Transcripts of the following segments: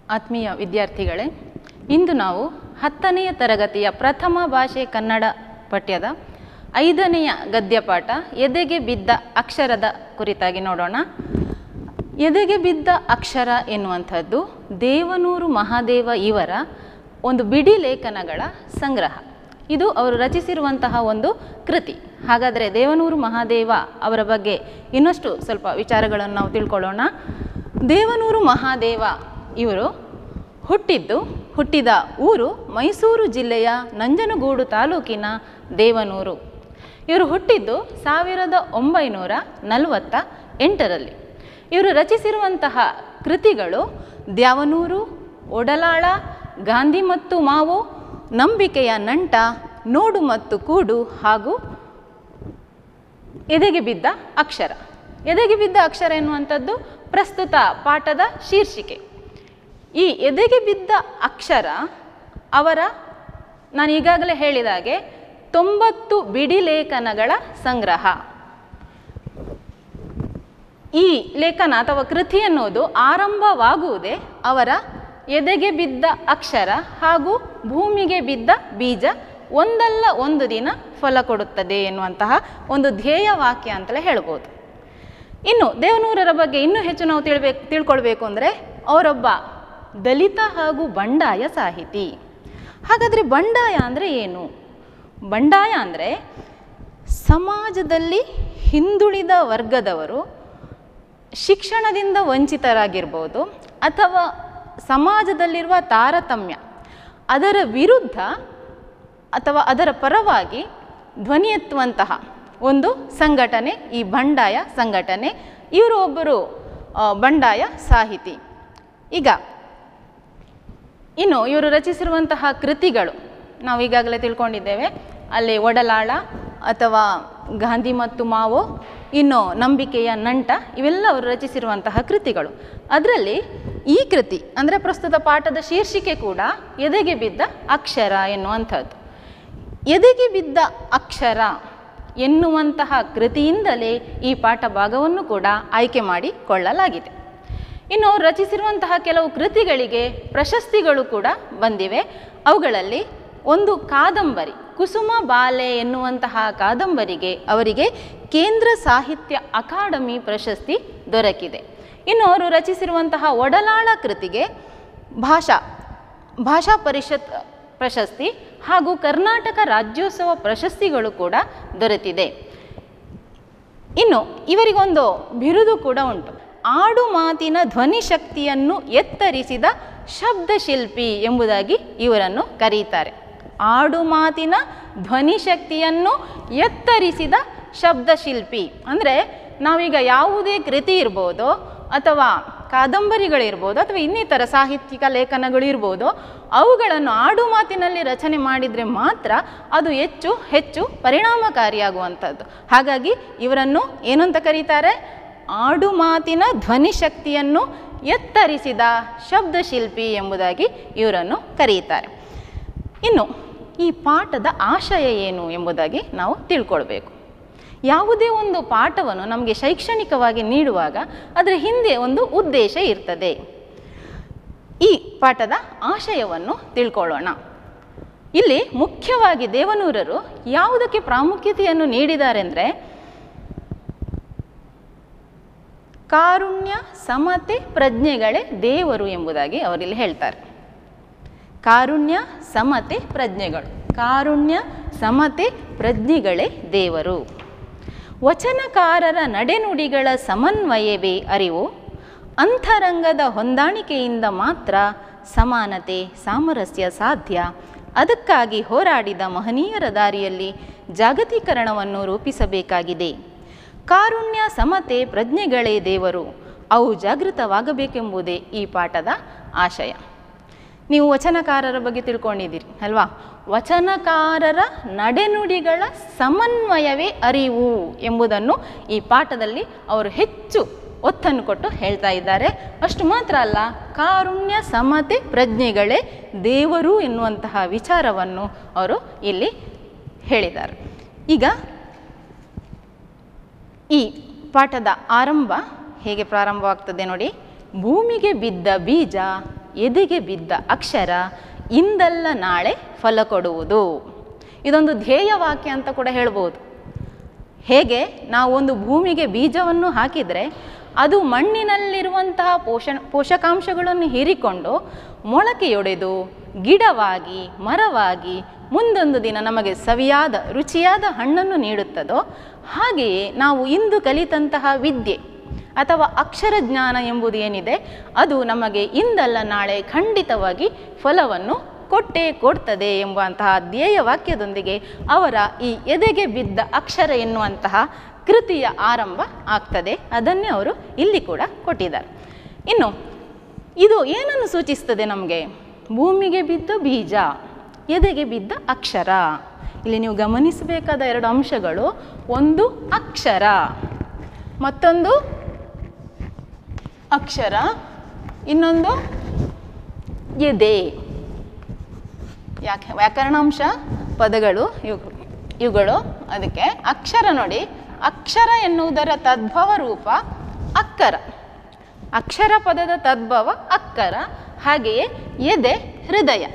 ಆತ್ಮೀಯ ವಿದ್ಯಾರ್ಥಿಗಳೇ ಇಂದು ನಾವು ಹತ್ತನೆಯ ತರಗತಿಯ ಪ್ರಥಮ ಭಾಷೆ ಕನ್ನಡ ಪಠ್ಯದ ಐದನೆಯ ಗದ್ಯಪಾಠ ಎದೆಗೆ ಬಿದ್ದ ಅಕ್ಷರದ ಕುರಿತಾಗಿ ನೋಡೋಣ ಎದೆಗೆ ಬಿದ್ದ ಅಕ್ಷರ ಎನ್ನುವಂಥದ್ದು ದೇವನೂರು ಮಹಾದೇವ ಇವರ ಒಂದು ಬಿಡಿ ಲೇಖನಗಳ ಸಂಗ್ರಹ ಇದು ಅವರು ರಚಿಸಿರುವಂತಹ ಒಂದು ಕೃತಿ ಹಾಗಾದರೆ ದೇವನೂರು ಮಹಾದೇವ ಅವರ ಬಗ್ಗೆ ಇನ್ನಷ್ಟು ಸ್ವಲ್ಪ ವಿಚಾರಗಳನ್ನು ನಾವು ತಿಳ್ಕೊಳ್ಳೋಣ ದೇವನೂರು ಮಹಾದೇವ ಇವರು ಹುಟ್ಟಿದ್ದು ಹುಟ್ಟಿದ ಊರು ಮೈಸೂರು ಜಿಲ್ಲೆಯ ನಂಜನಗೂಡು ತಾಲೂಕಿನ ದೇವನೂರು ಇವರು ಹುಟ್ಟಿದ್ದು ಸಾವಿರದ ಒಂಬೈನೂರ ನಲವತ್ತ ಎಂಟರಲ್ಲಿ ಇವರು ರಚಿಸಿರುವಂತಹ ಕೃತಿಗಳು ದ್ಯಾವನೂರು ಒಡಲಾಳ ಗಾಂಧಿ ಮತ್ತು ಮಾವು ನಂಬಿಕೆಯ ನಂಟ ನೋಡು ಮತ್ತು ಕೂಡು ಹಾಗೂ ಎದೆಗೆ ಬಿದ್ದ ಅಕ್ಷರ ಎದೆಗೆ ಬಿದ್ದ ಅಕ್ಷರ ಎನ್ನುವಂಥದ್ದು ಪ್ರಸ್ತುತ ಪಾಠದ ಶೀರ್ಷಿಕೆ ಈ ಎದೆಗೆ ಬಿದ್ದ ಅಕ್ಷರ ಅವರ ನಾನು ಈಗಾಗಲೇ ಹೇಳಿದ ಹಾಗೆ ತೊಂಬತ್ತು ಬಿಡಿ ಲೇಖನಗಳ ಸಂಗ್ರಹ ಈ ಲೇಖನ ಅಥವಾ ಕೃತಿ ಅನ್ನೋದು ಆರಂಭವಾಗುವುದೇ ಅವರ ಎದೆಗೆ ಬಿದ್ದ ಅಕ್ಷರ ಹಾಗೂ ಭೂಮಿಗೆ ಬಿದ್ದ ಬೀಜ ಒಂದಲ್ಲ ಒಂದು ದಿನ ಫಲ ಕೊಡುತ್ತದೆ ಎನ್ನುವಂತಹ ಒಂದು ಧ್ಯೇಯ ವಾಕ್ಯ ಅಂತಲೇ ಹೇಳ್ಬೋದು ಇನ್ನು ದೇವನೂರರ ಬಗ್ಗೆ ಇನ್ನೂ ಹೆಚ್ಚು ನಾವು ತಿಳ್ಬೇಕು ತಿಳ್ಕೊಳ್ಬೇಕು ಅಂದರೆ ಅವರೊಬ್ಬ ದಲಿತ ಹಾಗೂ ಬಂಡಾಯ ಸಾಹಿತಿ ಹಾಗಾದರೆ ಬಂಡಾಯ ಅಂದರೆ ಏನು ಬಂಡಾಯ ಅಂದರೆ ಸಮಾಜದಲ್ಲಿ ಹಿಂದುಳಿದ ವರ್ಗದವರು ಶಿಕ್ಷಣದಿಂದ ವಂಚಿತರಾಗಿರ್ಬೋದು ಅಥವಾ ಸಮಾಜದಲ್ಲಿರುವ ತಾರತಮ್ಯ ಅದರ ವಿರುದ್ಧ ಅಥವಾ ಅದರ ಪರವಾಗಿ ಧ್ವನಿ ಎತ್ತುವಂತಹ ಒಂದು ಸಂಘಟನೆ ಈ ಬಂಡಾಯ ಸಂಘಟನೆ ಇವರು ಒಬ್ಬರು ಆ, ಬಂಡಾಯ ಸಾಹಿತಿ ಈಗ ಇನ್ನು ಇವರು ರಚಿಸಿರುವಂತಹ ಕೃತಿಗಳು ನಾವು ಈಗಾಗಲೇ ತಿಳ್ಕೊಂಡಿದ್ದೇವೆ ಅಲ್ಲಿ ಒಡಲಾಳ ಅಥವಾ ಗಾಂಧಿ ಮತ್ತು ಮಾವು ಇನ್ನು ನಂಬಿಕೆಯ ನಂಟ ಇವೆಲ್ಲ ಅವರು ರಚಿಸಿರುವಂತಹ ಕೃತಿಗಳು ಅದರಲ್ಲಿ ಈ ಕೃತಿ ಅಂದರೆ ಪ್ರಸ್ತುತ ಪಾಠದ ಶೀರ್ಷಿಕೆ ಕೂಡ ಎದೆಗೆ ಬಿದ್ದ ಅಕ್ಷರ ಎನ್ನುವಂಥದ್ದು ಎದೆಗೆ ಬಿದ್ದ ಅಕ್ಷರ ಎನ್ನುವಂತಹ ಕೃತಿಯಿಂದಲೇ ಈ ಪಾಠ ಭಾಗವನ್ನು ಕೂಡ ಆಯ್ಕೆ ಮಾಡಿಕೊಳ್ಳಲಾಗಿದೆ ಇನ್ನು ಅವ್ರು ರಚಿಸಿರುವಂತಹ ಕೆಲವು ಕೃತಿಗಳಿಗೆ ಪ್ರಶಸ್ತಿಗಳು ಕೂಡ ಬಂದಿವೆ ಅವುಗಳಲ್ಲಿ ಒಂದು ಕಾದಂಬರಿ ಕುಸುಮ ಬಾಲೆ ಎನ್ನುವಂತಹ ಕಾದಂಬರಿಗೆ ಅವರಿಗೆ ಕೇಂದ್ರ ಸಾಹಿತ್ಯ ಅಕಾಡೆಮಿ ಪ್ರಶಸ್ತಿ ದೊರಕಿದೆ ಇನ್ನು ಅವರು ರಚಿಸಿರುವಂತಹ ಒಡಲಾಳ ಕೃತಿಗೆ ಭಾಷಾ ಭಾಷಾ ಪರಿಷತ್ ಪ್ರಶಸ್ತಿ ಹಾಗೂ ಕರ್ನಾಟಕ ರಾಜ್ಯೋತ್ಸವ ಪ್ರಶಸ್ತಿಗಳು ಕೂಡ ದೊರೆತಿದೆ ಇನ್ನು ಇವರಿಗೊಂದು ಬಿರುದು ಕೂಡ ಉಂಟು ಆಡು ಮಾತಿನ ಧ್ವನಿ ಶಕ್ತಿಯನ್ನು ಎತ್ತರಿಸಿದ ಶಬ್ದಶಿಲ್ಪಿ ಎಂಬುದಾಗಿ ಇವರನ್ನು ಕರೆಯುತ್ತಾರೆ ಆಡು ಮಾತಿನ ಧ್ವನಿ ಶಕ್ತಿಯನ್ನು ಎತ್ತರಿಸಿದ ಶಬ್ದಶಿಲ್ಪಿ ಅಂದರೆ ನಾವೀಗ ಯಾವುದೇ ಕೃತಿ ಇರ್ಬೋದು ಅಥವಾ ಕಾದಂಬರಿಗಳಿರ್ಬೋದು ಅಥವಾ ಇನ್ನಿತರ ಸಾಹಿತ್ಯಿಕ ಲೇಖನಗಳು ಇರ್ಬೋದು ಅವುಗಳನ್ನು ಆಡು ಮಾತಿನಲ್ಲಿ ರಚನೆ ಮಾಡಿದರೆ ಮಾತ್ರ ಅದು ಹೆಚ್ಚು ಹೆಚ್ಚು ಪರಿಣಾಮಕಾರಿಯಾಗುವಂಥದ್ದು ಹಾಗಾಗಿ ಇವರನ್ನು ಏನು ಅಂತ ಕರೀತಾರೆ ಆಡು ಮಾತಿನ ಧ್ವನಿ ಶಕ್ತಿಯನ್ನು ಎತ್ತರಿಸಿದ ಶಬ್ದಶಿಲ್ಪಿ ಎಂಬುದಾಗಿ ಇವರನ್ನು ಕರೆಯುತ್ತಾರೆ ಇನ್ನು ಈ ಪಾಠದ ಆಶಯ ಏನು ಎಂಬುದಾಗಿ ನಾವು ತಿಳ್ಕೊಳ್ಬೇಕು ಯಾವುದೇ ಒಂದು ಪಾಠವನ್ನು ನಮಗೆ ಶೈಕ್ಷಣಿಕವಾಗಿ ನೀಡುವಾಗ ಅದರ ಹಿಂದೆ ಒಂದು ಉದ್ದೇಶ ಇರ್ತದೆ ಈ ಪಾಠದ ಆಶಯವನ್ನು ತಿಳ್ಕೊಳ್ಳೋಣ ಇಲ್ಲಿ ಮುಖ್ಯವಾಗಿ ದೇವನೂರರು ಯಾವುದಕ್ಕೆ ಪ್ರಾಮುಖ್ಯತೆಯನ್ನು ನೀಡಿದ್ದಾರೆ ಅಂದರೆ ಕಾರುಣ್ಯ ಸಮತೆ ಪ್ರಜ್ಞೆಗಳೇ ದೇವರು ಎಂಬುದಾಗಿ ಅವರಿಲ್ಲಿ ಹೇಳ್ತಾರೆ ಕಾರುಣ್ಯ ಸಮತೆ ಪ್ರಜ್ಞೆಗಳು ಕಾರುಣ್ಯ ಸಮತೆ ಪ್ರಜ್ಞೆಗಳೇ ದೇವರು ವಚನಕಾರರ ನಡೆನುಡಿಗಳ ಸಮನ್ವಯವೇ ಅರಿವು ಅಂತರಂಗದ ಹೊಂದಾಣಿಕೆಯಿಂದ ಮಾತ್ರ ಸಮಾನತೆ ಸಾಮರಸ್ಯ ಸಾಧ್ಯ ಅದಕ್ಕಾಗಿ ಹೋರಾಡಿದ ಮಹನೀಯರ ದಾರಿಯಲ್ಲಿ ಜಾಗತೀಕರಣವನ್ನು ರೂಪಿಸಬೇಕಾಗಿದೆ ಕಾರುಣ್ಯ ಸಮತೆ ಪ್ರಜ್ಞೆಗಳೇ ದೇವರು ಅವು ಜಾಗೃತವಾಗಬೇಕೆಂಬುದೇ ಈ ಪಾಠದ ಆಶಯ ನೀವು ವಚನಕಾರರ ಬಗ್ಗೆ ತಿಳ್ಕೊಂಡಿದ್ದೀರಿ ಅಲ್ವಾ ವಚನಕಾರರ ನಡೆನುಡಿಗಳ ಸಮನ್ವಯವೇ ಅರಿವು ಎಂಬುದನ್ನು ಈ ಪಾಠದಲ್ಲಿ ಅವರು ಹೆಚ್ಚು ಒತ್ತನ್ನು ಕೊಟ್ಟು ಹೇಳ್ತಾ ಇದ್ದಾರೆ ಅಷ್ಟು ಮಾತ್ರ ಅಲ್ಲ ಕಾರುಣ್ಯ ಸಮತೆ ಪ್ರಜ್ಞೆಗಳೇ ದೇವರು ಎನ್ನುವಂತಹ ವಿಚಾರವನ್ನು ಅವರು ಇಲ್ಲಿ ಹೇಳಿದ್ದಾರೆ ಈಗ ಈ ಪಾಠದ ಆರಂಭ ಹೇಗೆ ಪ್ರಾರಂಭವಾಗ್ತದೆ ನೋಡಿ ಭೂಮಿಗೆ ಬಿದ್ದ ಬೀಜ ಎದೆಗೆ ಬಿದ್ದ ಅಕ್ಷರ ಇಂದಲ್ಲ ನಾಳೆ ಫಲ ಕೊಡುವುದು ಇದೊಂದು ಧ್ಯೇಯ ವಾಕ್ಯ ಅಂತ ಕೂಡ ಹೇಳ್ಬೋದು ಹೇಗೆ ನಾವು ಒಂದು ಭೂಮಿಗೆ ಬೀಜವನ್ನು ಹಾಕಿದರೆ ಅದು ಮಣ್ಣಿನಲ್ಲಿರುವಂತಹ ಪೋಷಣ ಪೋಷಕಾಂಶಗಳನ್ನು ಹೀರಿಕೊಂಡು ಮೊಳಕೆಯೊಡೆದು ಗಿಡವಾಗಿ ಮರವಾಗಿ ಮುಂದೊಂದು ದಿನ ನಮಗೆ ಸವಿಯಾದ ರುಚಿಯಾದ ಹಣ್ಣನ್ನು ನೀಡುತ್ತದೋ ಹಾಗೆಯೇ ನಾವು ಇಂದು ಕಲಿತಂತಹ ವಿದ್ಯೆ ಅಥವಾ ಅಕ್ಷರ ಜ್ಞಾನ ಎಂಬುದು ಏನಿದೆ ಅದು ನಮಗೆ ಇಂದಲ್ಲ ನಾಳೆ ಖಂಡಿತವಾಗಿ ಫಲವನ್ನು ಕೊಟ್ಟೇ ಕೊಡ್ತದೆ ಎಂಬಂತಹ ಧ್ಯೇಯ ವಾಕ್ಯದೊಂದಿಗೆ ಅವರ ಈ ಎದೆಗೆ ಬಿದ್ದ ಅಕ್ಷರ ಎನ್ನುವಂತಹ ಕೃತಿಯ ಆರಂಭ ಆಗ್ತದೆ ಅದನ್ನೇ ಅವರು ಇಲ್ಲಿ ಕೂಡ ಕೊಟ್ಟಿದ್ದಾರೆ ಇನ್ನು ಇದು ಏನನ್ನು ಸೂಚಿಸ್ತದೆ ನಮಗೆ ಭೂಮಿಗೆ ಬಿದ್ದ ಬೀಜ ಎದೆಗೆ ಬಿದ್ದ ಅಕ್ಷರ ಇಲ್ಲಿ ನೀವು ಗಮನಿಸಬೇಕಾದ ಎರಡು ಅಂಶಗಳು ಒಂದು ಅಕ್ಷರ ಮತ್ತೊಂದು ಅಕ್ಷರ ಇನ್ನೊಂದು ಎದೆ ಯಾಕೆ ವ್ಯಾಕರಣಾಂಶ ಪದಗಳು ಇವು ಇವುಗಳು ಅದಕ್ಕೆ ಅಕ್ಷರ ನೋಡಿ ಅಕ್ಷರ ಎನ್ನುವುದರ ತದ್ಭವ ರೂಪ ಅಕ್ಕರ ಅಕ್ಷರ ಪದದ ತದ್ಭವ ಅಕ್ಕರ ಹಾಗೆಯೇ ಎದೆ ಹೃದಯ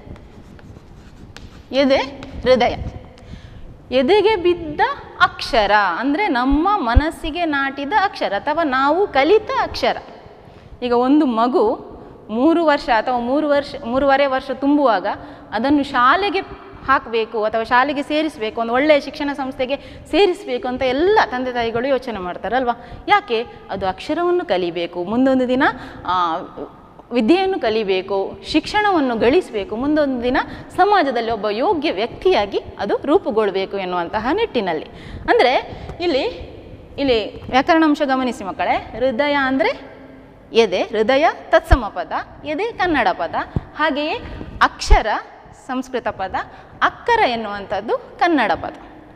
ಎದೆ ಹೃದಯ ಎದೆಗೆ ಬಿದ್ದ ಅಕ್ಷರ ಅಂದರೆ ನಮ್ಮ ಮನಸ್ಸಿಗೆ ನಾಟಿದ ಅಕ್ಷರ ಅಥವಾ ನಾವು ಕಲಿತ ಅಕ್ಷರ ಈಗ ಒಂದು ಮಗು ಮೂರು ವರ್ಷ ಅಥವಾ ಮೂರು ವರ್ಷ ಮೂರುವರೆ ವರ್ಷ ತುಂಬುವಾಗ ಅದನ್ನು ಶಾಲೆಗೆ ಹಾಕಬೇಕು ಅಥವಾ ಶಾಲೆಗೆ ಸೇರಿಸಬೇಕು ಒಂದು ಒಳ್ಳೆಯ ಶಿಕ್ಷಣ ಸಂಸ್ಥೆಗೆ ಸೇರಿಸಬೇಕು ಅಂತ ಎಲ್ಲ ತಂದೆ ತಾಯಿಗಳು ಯೋಚನೆ ಮಾಡ್ತಾರಲ್ವಾ ಯಾಕೆ ಅದು ಅಕ್ಷರವನ್ನು ಕಲಿಬೇಕು ಮುಂದೊಂದು ದಿನ ಆ, ವಿದ್ಯೆಯನ್ನು ಕಲಿಬೇಕು ಶಿಕ್ಷಣವನ್ನು ಗಳಿಸಬೇಕು ಮುಂದೊಂದು ದಿನ ಸಮಾಜದಲ್ಲಿ ಒಬ್ಬ ಯೋಗ್ಯ ವ್ಯಕ್ತಿಯಾಗಿ ಅದು ರೂಪುಗೊಳ್ಳಬೇಕು ಎನ್ನುವಂತಹ ನಿಟ್ಟಿನಲ್ಲಿ ಅಂದರೆ ಇಲ್ಲಿ ಇಲ್ಲಿ ವ್ಯಾಕರಣಾಂಶ ಗಮನಿಸಿ ಮಕ್ಕಳೇ ಹೃದಯ ಅಂದರೆ ಎದೆ ಹೃದಯ ತತ್ಸಮ ಪದ ಎದೆ ಕನ್ನಡ ಪದ ಹಾಗೆಯೇ ಅಕ್ಷರ ಸಂಸ್ಕೃತ ಪದ ಅಕ್ಕರ ಎನ್ನುವಂಥದ್ದು ಕನ್ನಡ ಪದ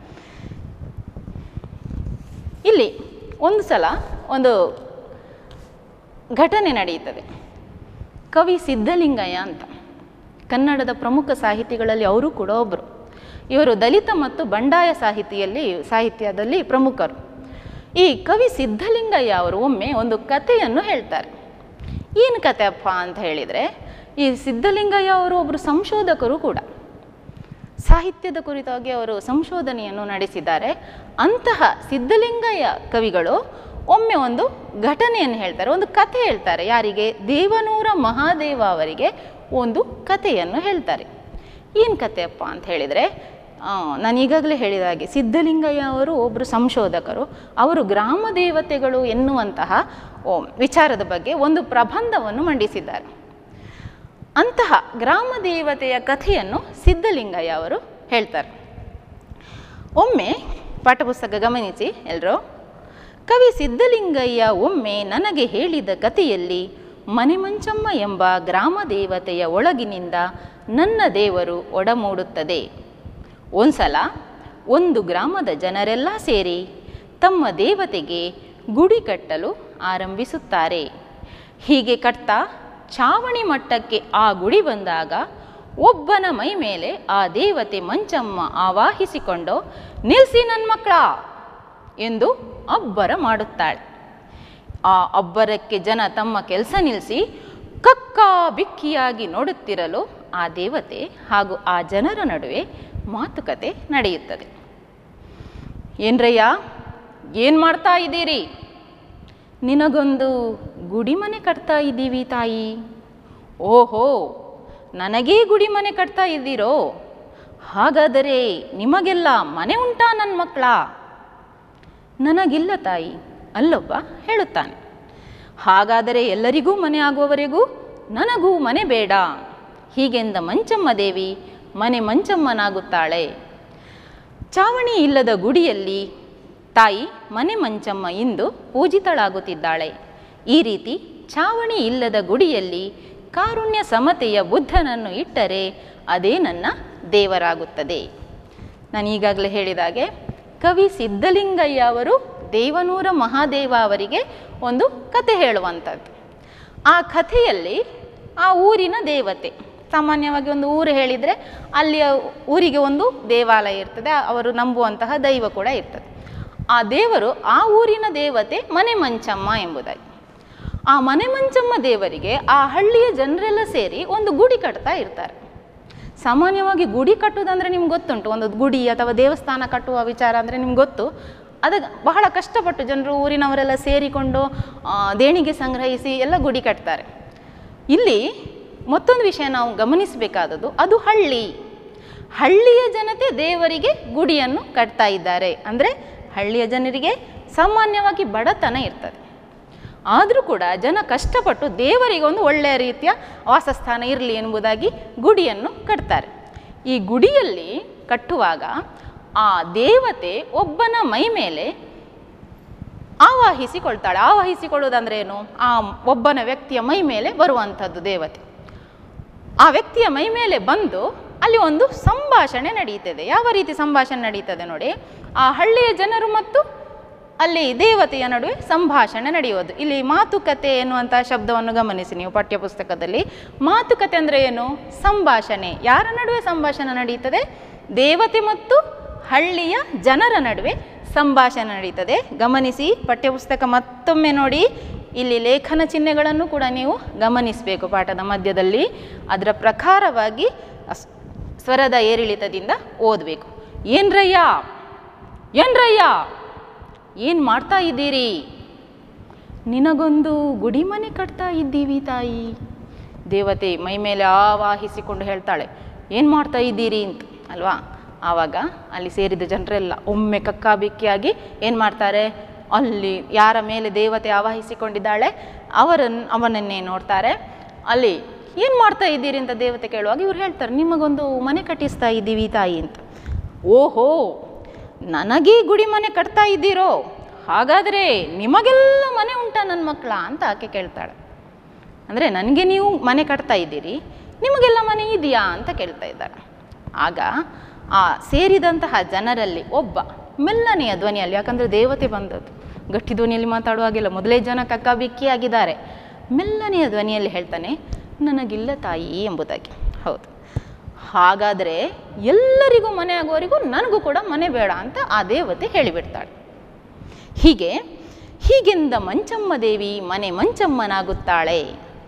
ಇಲ್ಲಿ ಒಂದು ಸಲ ಒಂದು ಘಟನೆ ನಡೆಯುತ್ತದೆ ಕವಿ ಸಿದ್ಧಲಿಂಗಯ್ಯ ಅಂತ ಕನ್ನಡದ ಪ್ರಮುಖ ಸಾಹಿತಿಗಳಲ್ಲಿ ಅವರು ಕೂಡ ಒಬ್ಬರು ಇವರು ದಲಿತ ಮತ್ತು ಬಂಡಾಯ ಸಾಹಿತಿಯಲ್ಲಿ ಸಾಹಿತ್ಯದಲ್ಲಿ ಪ್ರಮುಖರು ಈ ಕವಿ ಸಿದ್ಧಲಿಂಗಯ್ಯ ಅವರು ಒಮ್ಮೆ ಒಂದು ಕಥೆಯನ್ನು ಹೇಳ್ತಾರೆ ಏನು ಕತೆ ಅಪ್ಪ ಅಂತ ಹೇಳಿದರೆ ಈ ಸಿದ್ಧಲಿಂಗಯ್ಯ ಅವರು ಒಬ್ಬರು ಸಂಶೋಧಕರು ಕೂಡ ಸಾಹಿತ್ಯದ ಕುರಿತಾಗಿ ಅವರು ಸಂಶೋಧನೆಯನ್ನು ನಡೆಸಿದ್ದಾರೆ ಅಂತಹ ಸಿದ್ಧಲಿಂಗಯ್ಯ ಕವಿಗಳು ಒಮ್ಮೆ ಒಂದು ಘಟನೆಯನ್ನು ಹೇಳ್ತಾರೆ ಒಂದು ಕಥೆ ಹೇಳ್ತಾರೆ ಯಾರಿಗೆ ದೇವನೂರ ಮಹಾದೇವ ಅವರಿಗೆ ಒಂದು ಕಥೆಯನ್ನು ಹೇಳ್ತಾರೆ ಏನು ಕಥೆಯಪ್ಪ ಅಂತ ಹೇಳಿದರೆ ನಾನು ಈಗಾಗಲೇ ಹೇಳಿದ ಹಾಗೆ ಸಿದ್ಧಲಿಂಗಯ್ಯ ಅವರು ಒಬ್ಬರು ಸಂಶೋಧಕರು ಅವರು ಗ್ರಾಮ ದೇವತೆಗಳು ಎನ್ನುವಂತಹ ಓ, ವಿಚಾರದ ಬಗ್ಗೆ ಒಂದು ಪ್ರಬಂಧವನ್ನು ಮಂಡಿಸಿದ್ದಾರೆ ಅಂತಹ ಗ್ರಾಮ ದೇವತೆಯ ಕಥೆಯನ್ನು ಸಿದ್ಧಲಿಂಗಯ್ಯ ಅವರು ಹೇಳ್ತಾರೆ ಒಮ್ಮೆ ಪಾಠಪುಸ್ತಕ ಗಮನಿಸಿ ಎಲ್ಲರೂ ಕವಿ ಸಿದ್ಧಲಿಂಗಯ್ಯ ಒಮ್ಮೆ ನನಗೆ ಹೇಳಿದ ಕಥೆಯಲ್ಲಿ ಮನೆಮಂಚಮ್ಮ ಎಂಬ ಗ್ರಾಮ ದೇವತೆಯ ಒಳಗಿನಿಂದ ನನ್ನ ದೇವರು ಒಡಮೂಡುತ್ತದೆ ಒಂದ್ಸಲ ಒಂದು ಗ್ರಾಮದ ಜನರೆಲ್ಲ ಸೇರಿ ತಮ್ಮ ದೇವತೆಗೆ ಗುಡಿ ಕಟ್ಟಲು ಆರಂಭಿಸುತ್ತಾರೆ ಹೀಗೆ ಕಟ್ತಾ ಚಾವಣಿ ಮಟ್ಟಕ್ಕೆ ಆ ಗುಡಿ ಬಂದಾಗ ಒಬ್ಬನ ಮೈ ಮೇಲೆ ಆ ದೇವತೆ ಮಂಚಮ್ಮ ಆವಾಹಿಸಿಕೊಂಡು ನಿಲ್ಸಿ ನನ್ನ ಮಕ್ಕಳ ಎಂದು ಅಬ್ಬರ ಮಾಡುತ್ತಾಳೆ ಆ ಅಬ್ಬರಕ್ಕೆ ಜನ ತಮ್ಮ ಕೆಲಸ ನಿಲ್ಲಿಸಿ ಕಕ್ಕಾ ಬಿಕ್ಕಿಯಾಗಿ ನೋಡುತ್ತಿರಲು ಆ ದೇವತೆ ಹಾಗೂ ಆ ಜನರ ನಡುವೆ ಮಾತುಕತೆ ನಡೆಯುತ್ತದೆ ಏನ್ರಯ್ಯ ಏನು ಮಾಡ್ತಾ ಇದ್ದೀರಿ ನಿನಗೊಂದು ಗುಡಿ ಮನೆ ಕಟ್ತಾ ಇದ್ದೀವಿ ತಾಯಿ ಓಹೋ ನನಗೇ ಗುಡಿ ಮನೆ ಕಟ್ತಾ ಇದ್ದೀರೋ ಹಾಗಾದರೆ ನಿಮಗೆಲ್ಲ ಮನೆ ಉಂಟಾ ನನ್ನ ಮಕ್ಕಳ ನನಗಿಲ್ಲ ತಾಯಿ ಅಲ್ಲೊಬ್ಬ ಹೇಳುತ್ತಾನೆ ಹಾಗಾದರೆ ಎಲ್ಲರಿಗೂ ಮನೆ ಆಗುವವರೆಗೂ ನನಗೂ ಮನೆ ಬೇಡ ಹೀಗೆಂದ ಮಂಚಮ್ಮ ದೇವಿ ಮನೆ ಮಂಚಮ್ಮನಾಗುತ್ತಾಳೆ ಚಾವಣಿ ಇಲ್ಲದ ಗುಡಿಯಲ್ಲಿ ತಾಯಿ ಮನೆ ಮಂಚಮ್ಮ ಇಂದು ಪೂಜಿತಳಾಗುತ್ತಿದ್ದಾಳೆ ಈ ರೀತಿ ಚಾವಣಿ ಇಲ್ಲದ ಗುಡಿಯಲ್ಲಿ ಕಾರುಣ್ಯ ಸಮತೆಯ ಬುದ್ಧನನ್ನು ಇಟ್ಟರೆ ಅದೇ ನನ್ನ ದೇವರಾಗುತ್ತದೆ ನಾನು ಈಗಾಗಲೇ ಹೇಳಿದಾಗೆ ಕವಿ ಸಿದ್ಧಲಿಂಗಯ್ಯ ಅವರು ದೇವನೂರ ಮಹಾದೇವ ಅವರಿಗೆ ಒಂದು ಕತೆ ಹೇಳುವಂಥದ್ದು ಆ ಕಥೆಯಲ್ಲಿ ಆ ಊರಿನ ದೇವತೆ ಸಾಮಾನ್ಯವಾಗಿ ಒಂದು ಊರು ಹೇಳಿದರೆ ಅಲ್ಲಿಯ ಊರಿಗೆ ಒಂದು ದೇವಾಲಯ ಇರ್ತದೆ ಅವರು ನಂಬುವಂತಹ ದೈವ ಕೂಡ ಇರ್ತದೆ ಆ ದೇವರು ಆ ಊರಿನ ದೇವತೆ ಮನೆ ಮಂಚಮ್ಮ ಎಂಬುದಾಗಿ ಆ ಮನೆ ಮಂಚಮ್ಮ ದೇವರಿಗೆ ಆ ಹಳ್ಳಿಯ ಜನರೆಲ್ಲ ಸೇರಿ ಒಂದು ಗುಡಿ ಕಟ್ತಾ ಇರ್ತಾರೆ ಸಾಮಾನ್ಯವಾಗಿ ಗುಡಿ ಕಟ್ಟುವುದಂದ್ರೆ ನಿಮ್ಗೆ ಗೊತ್ತುಂಟು ಒಂದು ಗುಡಿ ಅಥವಾ ದೇವಸ್ಥಾನ ಕಟ್ಟುವ ವಿಚಾರ ಅಂದರೆ ನಿಮ್ಗೆ ಗೊತ್ತು ಅದಕ್ಕೆ ಬಹಳ ಕಷ್ಟಪಟ್ಟು ಜನರು ಊರಿನವರೆಲ್ಲ ಸೇರಿಕೊಂಡು ಆ, ದೇಣಿಗೆ ಸಂಗ್ರಹಿಸಿ ಎಲ್ಲ ಗುಡಿ ಕಟ್ತಾರೆ ಇಲ್ಲಿ ಮತ್ತೊಂದು ವಿಷಯ ನಾವು ಗಮನಿಸಬೇಕಾದದ್ದು ಅದು ಹಳ್ಳಿ ಹಳ್ಳಿಯ ಜನತೆ ದೇವರಿಗೆ ಗುಡಿಯನ್ನು ಕಟ್ತಾ ಇದ್ದಾರೆ ಅಂದರೆ ಹಳ್ಳಿಯ ಜನರಿಗೆ ಸಾಮಾನ್ಯವಾಗಿ ಬಡತನ ಇರ್ತದೆ ಆದರೂ ಕೂಡ ಜನ ಕಷ್ಟಪಟ್ಟು ದೇವರಿಗೆ ಒಂದು ಒಳ್ಳೆಯ ರೀತಿಯ ವಾಸಸ್ಥಾನ ಇರಲಿ ಎಂಬುದಾಗಿ ಗುಡಿಯನ್ನು ಕಟ್ತಾರೆ ಈ ಗುಡಿಯಲ್ಲಿ ಕಟ್ಟುವಾಗ ಆ ದೇವತೆ ಒಬ್ಬನ ಮೈ ಮೇಲೆ ಆವಾಹಿಸಿಕೊಳ್ತಾಳೆ ಆವಾಹಿಸಿಕೊಳ್ಳುವುದಂದ್ರೆ ಏನು ಆ ಒಬ್ಬನ ವ್ಯಕ್ತಿಯ ಮೈ ಮೇಲೆ ಬರುವಂಥದ್ದು ದೇವತೆ ಆ ವ್ಯಕ್ತಿಯ ಮೈ ಮೇಲೆ ಬಂದು ಅಲ್ಲಿ ಒಂದು ಸಂಭಾಷಣೆ ನಡೀತದೆ ಯಾವ ರೀತಿ ಸಂಭಾಷಣೆ ನಡೀತದೆ ನೋಡಿ ಆ ಹಳ್ಳಿಯ ಜನರು ಮತ್ತು ಅಲ್ಲಿ ದೇವತೆಯ ನಡುವೆ ಸಂಭಾಷಣೆ ನಡೆಯುವುದು ಇಲ್ಲಿ ಮಾತುಕತೆ ಎನ್ನುವಂಥ ಶಬ್ದವನ್ನು ಗಮನಿಸಿ ನೀವು ಪಠ್ಯಪುಸ್ತಕದಲ್ಲಿ ಮಾತುಕತೆ ಅಂದರೆ ಏನು ಸಂಭಾಷಣೆ ಯಾರ ನಡುವೆ ಸಂಭಾಷಣೆ ನಡೀತದೆ ದೇವತೆ ಮತ್ತು ಹಳ್ಳಿಯ ಜನರ ನಡುವೆ ಸಂಭಾಷಣೆ ನಡೀತದೆ ಗಮನಿಸಿ ಪಠ್ಯಪುಸ್ತಕ ಮತ್ತೊಮ್ಮೆ ನೋಡಿ ಇಲ್ಲಿ ಲೇಖನ ಚಿಹ್ನೆಗಳನ್ನು ಕೂಡ ನೀವು ಗಮನಿಸಬೇಕು ಪಾಠದ ಮಧ್ಯದಲ್ಲಿ ಅದರ ಪ್ರಕಾರವಾಗಿ ಅಸ್- ಸ್ವರದ ಏರಿಳಿತದಿಂದ ಓದಬೇಕು ಏನ್ರಯ್ಯ ಏನ್ರಯ್ಯ ಏನು ಮಾಡ್ತಾ ಇದ್ದೀರಿ ನಿನಗೊಂದು ಗುಡಿ ಮನೆ ಕಟ್ತಾ ಇದ್ದೀವಿ ತಾಯಿ ದೇವತೆ ಮೈ ಮೇಲೆ ಆವಾಹಿಸಿಕೊಂಡು ಹೇಳ್ತಾಳೆ ಏನು ಮಾಡ್ತಾ ಇದ್ದೀರಿ ಅಂತ ಅಲ್ವಾ ಆವಾಗ ಅಲ್ಲಿ ಸೇರಿದ ಜನರೆಲ್ಲ ಒಮ್ಮೆ ಕಕ್ಕಾಬಿಕ್ಕಿಯಾಗಿ ಏನು ಮಾಡ್ತಾರೆ ಅಲ್ಲಿ ಯಾರ ಮೇಲೆ ದೇವತೆ ಆವಾಹಿಸಿಕೊಂಡಿದ್ದಾಳೆ ಅವರನ್ನು ಅವನನ್ನೇ ನೋಡ್ತಾರೆ ಅಲ್ಲಿ ಏನು ಮಾಡ್ತಾ ಇದ್ದೀರಿ ಅಂತ ದೇವತೆ ಕೇಳುವಾಗ ಇವ್ರು ಹೇಳ್ತಾರೆ ನಿಮಗೊಂದು ಮನೆ ಕಟ್ಟಿಸ್ತಾ ಇದ್ದೀವಿ ತಾಯಿ ಅಂತ ಓಹೋ ನನಗೇ ಗುಡಿ ಮನೆ ಕಟ್ತಾ ಇದ್ದೀರೋ ಹಾಗಾದರೆ ನಿಮಗೆಲ್ಲ ಮನೆ ಉಂಟಾ ನನ್ನ ಮಕ್ಕಳ ಅಂತ ಆಕೆ ಕೇಳ್ತಾಳೆ ಅಂದರೆ ನನಗೆ ನೀವು ಮನೆ ಕಟ್ತಾ ಇದ್ದೀರಿ ನಿಮಗೆಲ್ಲ ಮನೆ ಇದೆಯಾ ಅಂತ ಕೇಳ್ತಾ ಇದ್ದಾಳೆ ಆಗ ಆ ಸೇರಿದಂತಹ ಜನರಲ್ಲಿ ಒಬ್ಬ ಮೆಲ್ಲನೆಯ ಧ್ವನಿಯಲ್ಲಿ ಯಾಕಂದರೆ ದೇವತೆ ಬಂದದ್ದು ಗಟ್ಟಿ ಧ್ವನಿಯಲ್ಲಿ ಮಾತಾಡುವಾಗಿಲ್ಲ ಮೊದಲೇ ಜನ ಕಕ್ಕಾಬಿಕ್ಕಿಯಾಗಿದ್ದಾರೆ ಮೆಲ್ಲನೆಯ ಧ್ವನಿಯಲ್ಲಿ ಹೇಳ್ತಾನೆ ನನಗಿಲ್ಲ ತಾಯಿ ಎಂಬುದಾಗಿ ಹೌದು ಹಾಗಾದರೆ ಎಲ್ಲರಿಗೂ ಮನೆ ಆಗುವವರಿಗೂ ನನಗೂ ಕೂಡ ಮನೆ ಬೇಡ ಅಂತ ಆ ದೇವತೆ ಹೇಳಿಬಿಡ್ತಾಳೆ ಹೀಗೆ ಹೀಗೆಂದ ಮಂಚಮ್ಮ ದೇವಿ ಮನೆ ಮಂಚಮ್ಮನಾಗುತ್ತಾಳೆ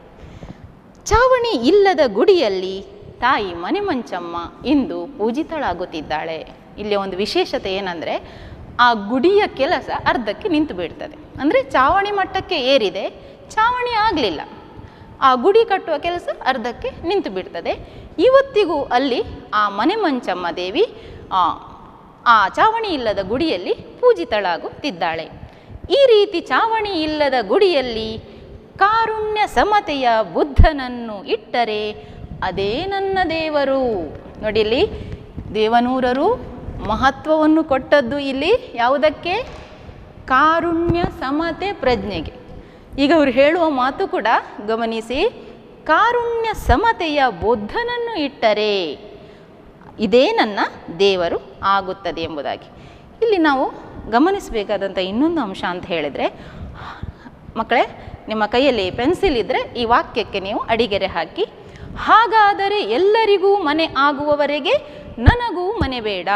ಚಾವಣಿ ಇಲ್ಲದ ಗುಡಿಯಲ್ಲಿ ತಾಯಿ ಮನೆ ಮಂಚಮ್ಮ ಇಂದು ಪೂಜಿತಳಾಗುತ್ತಿದ್ದಾಳೆ ಇಲ್ಲಿ ಒಂದು ವಿಶೇಷತೆ ಏನಂದರೆ ಆ ಗುಡಿಯ ಕೆಲಸ ಅರ್ಧಕ್ಕೆ ನಿಂತು ಬಿಡ್ತದೆ ಅಂದರೆ ಚಾವಣಿ ಮಟ್ಟಕ್ಕೆ ಏರಿದೆ ಚಾವಣಿ ಆಗಲಿಲ್ಲ ಆ ಗುಡಿ ಕಟ್ಟುವ ಕೆಲಸ ಅರ್ಧಕ್ಕೆ ನಿಂತು ಬಿಡ್ತದೆ ಇವತ್ತಿಗೂ ಅಲ್ಲಿ ಆ ಮನೆ ಮಂಚಮ್ಮ ದೇವಿ ಆ, ಆ ಚಾವಣಿ ಇಲ್ಲದ ಗುಡಿಯಲ್ಲಿ ಪೂಜಿತಳಾಗುತ್ತಿದ್ದಾಳೆ ಈ ರೀತಿ ಚಾವಣಿ ಇಲ್ಲದ ಗುಡಿಯಲ್ಲಿ ಕಾರುಣ್ಯ ಸಮತೆಯ ಬುದ್ಧನನ್ನು ಇಟ್ಟರೆ ಅದೇ ನನ್ನ ದೇವರು ನೋಡಿ ಇಲ್ಲಿ ದೇವನೂರರು ಮಹತ್ವವನ್ನು ಕೊಟ್ಟದ್ದು ಇಲ್ಲಿ ಯಾವುದಕ್ಕೆ ಕಾರುಣ್ಯ ಸಮತೆ ಪ್ರಜ್ಞೆಗೆ ಈಗ ಅವರು ಹೇಳುವ ಮಾತು ಕೂಡ ಗಮನಿಸಿ ಕಾರುಣ್ಯ ಸಮತೆಯ ಬುದ್ಧನನ್ನು ಇಟ್ಟರೆ ಇದೇ ನನ್ನ ದೇವರು ಆಗುತ್ತದೆ ಎಂಬುದಾಗಿ ಇಲ್ಲಿ ನಾವು ಗಮನಿಸಬೇಕಾದಂಥ ಇನ್ನೊಂದು ಅಂಶ ಅಂತ ಹೇಳಿದರೆ ಮಕ್ಕಳೇ ನಿಮ್ಮ ಕೈಯಲ್ಲಿ ಪೆನ್ಸಿಲ್ ಇದ್ದರೆ ಈ ವಾಕ್ಯಕ್ಕೆ ನೀವು ಅಡಿಗೆರೆ ಹಾಕಿ ಹಾಗಾದರೆ ಎಲ್ಲರಿಗೂ ಮನೆ ಆಗುವವರೆಗೆ ನನಗೂ ಮನೆ ಬೇಡ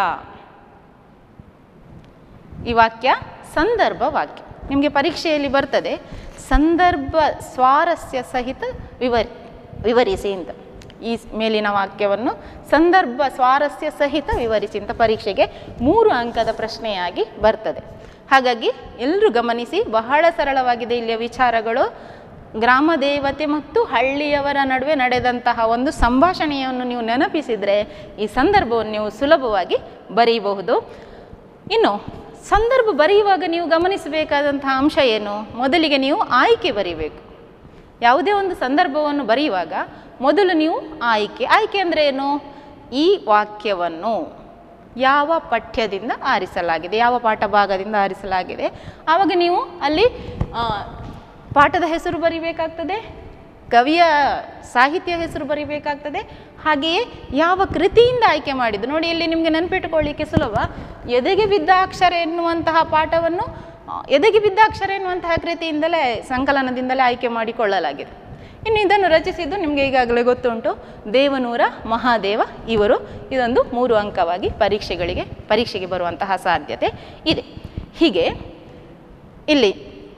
ಈ ವಾಕ್ಯ ಸಂದರ್ಭ ವಾಕ್ಯ ನಿಮಗೆ ಪರೀಕ್ಷೆಯಲ್ಲಿ ಬರ್ತದೆ ಸಂದರ್ಭ ಸ್ವಾರಸ್ಯ ಸಹಿತ ವಿವರಿ ವಿವರಿಸಿ ಅಂತ ಈ ಸ್- ಮೇಲಿನ ವಾಕ್ಯವನ್ನು ಸಂದರ್ಭ ಸ್ವಾರಸ್ಯ ಸಹಿತ ವಿವರಿಸಿ ಅಂತ ಪರೀಕ್ಷೆಗೆ ಮೂರು ಅಂಕದ ಪ್ರಶ್ನೆಯಾಗಿ ಬರ್ತದೆ ಹಾಗಾಗಿ ಎಲ್ಲರೂ ಗಮನಿಸಿ ಬಹಳ ಸರಳವಾಗಿದೆ ಇಲ್ಲಿಯ ವಿಚಾರಗಳು ಗ್ರಾಮ ದೇವತೆ ಮತ್ತು ಹಳ್ಳಿಯವರ ನಡುವೆ ನಡೆದಂತಹ ಒಂದು ಸಂಭಾಷಣೆಯನ್ನು ನೀವು ನೆನಪಿಸಿದರೆ ಈ ಸಂದರ್ಭವನ್ನು ನೀವು ಸುಲಭವಾಗಿ ಬರೆಯಬಹುದು ಇನ್ನು ಸಂದರ್ಭ ಬರೆಯುವಾಗ ನೀವು ಗಮನಿಸಬೇಕಾದಂತಹ ಅಂಶ ಏನು ಮೊದಲಿಗೆ ನೀವು ಆಯ್ಕೆ ಬರೀಬೇಕು ಯಾವುದೇ ಒಂದು ಸಂದರ್ಭವನ್ನು ಬರೆಯುವಾಗ ಮೊದಲು ನೀವು ಆಯ್ಕೆ ಆಯ್ಕೆ ಅಂದರೆ ಏನು ಈ ವಾಕ್ಯವನ್ನು ಯಾವ ಪಠ್ಯದಿಂದ ಆರಿಸಲಾಗಿದೆ ಯಾವ ಪಾಠ ಭಾಗದಿಂದ ಆರಿಸಲಾಗಿದೆ ಆವಾಗ ನೀವು ಅಲ್ಲಿ ಆ, ಪಾಠದ ಹೆಸರು ಬರಿಬೇಕಾಗ್ತದೆ ಕವಿಯ ಸಾಹಿತ್ಯ ಹೆಸರು ಬರಿಬೇಕಾಗ್ತದೆ ಹಾಗೆಯೇ ಯಾವ ಕೃತಿಯಿಂದ ಆಯ್ಕೆ ಮಾಡಿದ್ದು ನೋಡಿ ಇಲ್ಲಿ ನಿಮಗೆ ನೆನಪಿಟ್ಟುಕೊಳ್ಳಿಕ್ಕೆ ಸುಲಭ ಎದೆಗೆ ಬಿದ್ದ ಅಕ್ಷರ ಎನ್ನುವಂತಹ ಪಾಠವನ್ನು ಆ, ಎದೆಗೆ ಬಿದ್ದ ಅಕ್ಷರ ಎನ್ನುವಂತಹ ಕೃತಿಯಿಂದಲೇ ಸಂಕಲನದಿಂದಲೇ ಆಯ್ಕೆ ಮಾಡಿಕೊಳ್ಳಲಾಗಿದೆ ಇನ್ನು ಇದನ್ನು ರಚಿಸಿದ್ದು ನಿಮಗೆ ಈಗಾಗಲೇ ಗೊತ್ತುಂಟು ದೇವನೂರ ಮಹಾದೇವ ಇವರು ಇದೊಂದು ಮೂರು ಅಂಕವಾಗಿ ಪರೀಕ್ಷೆಗಳಿಗೆ ಪರೀಕ್ಷೆಗೆ ಬರುವಂತಹ ಸಾಧ್ಯತೆ ಇದೆ ಹೀಗೆ ಇಲ್ಲಿ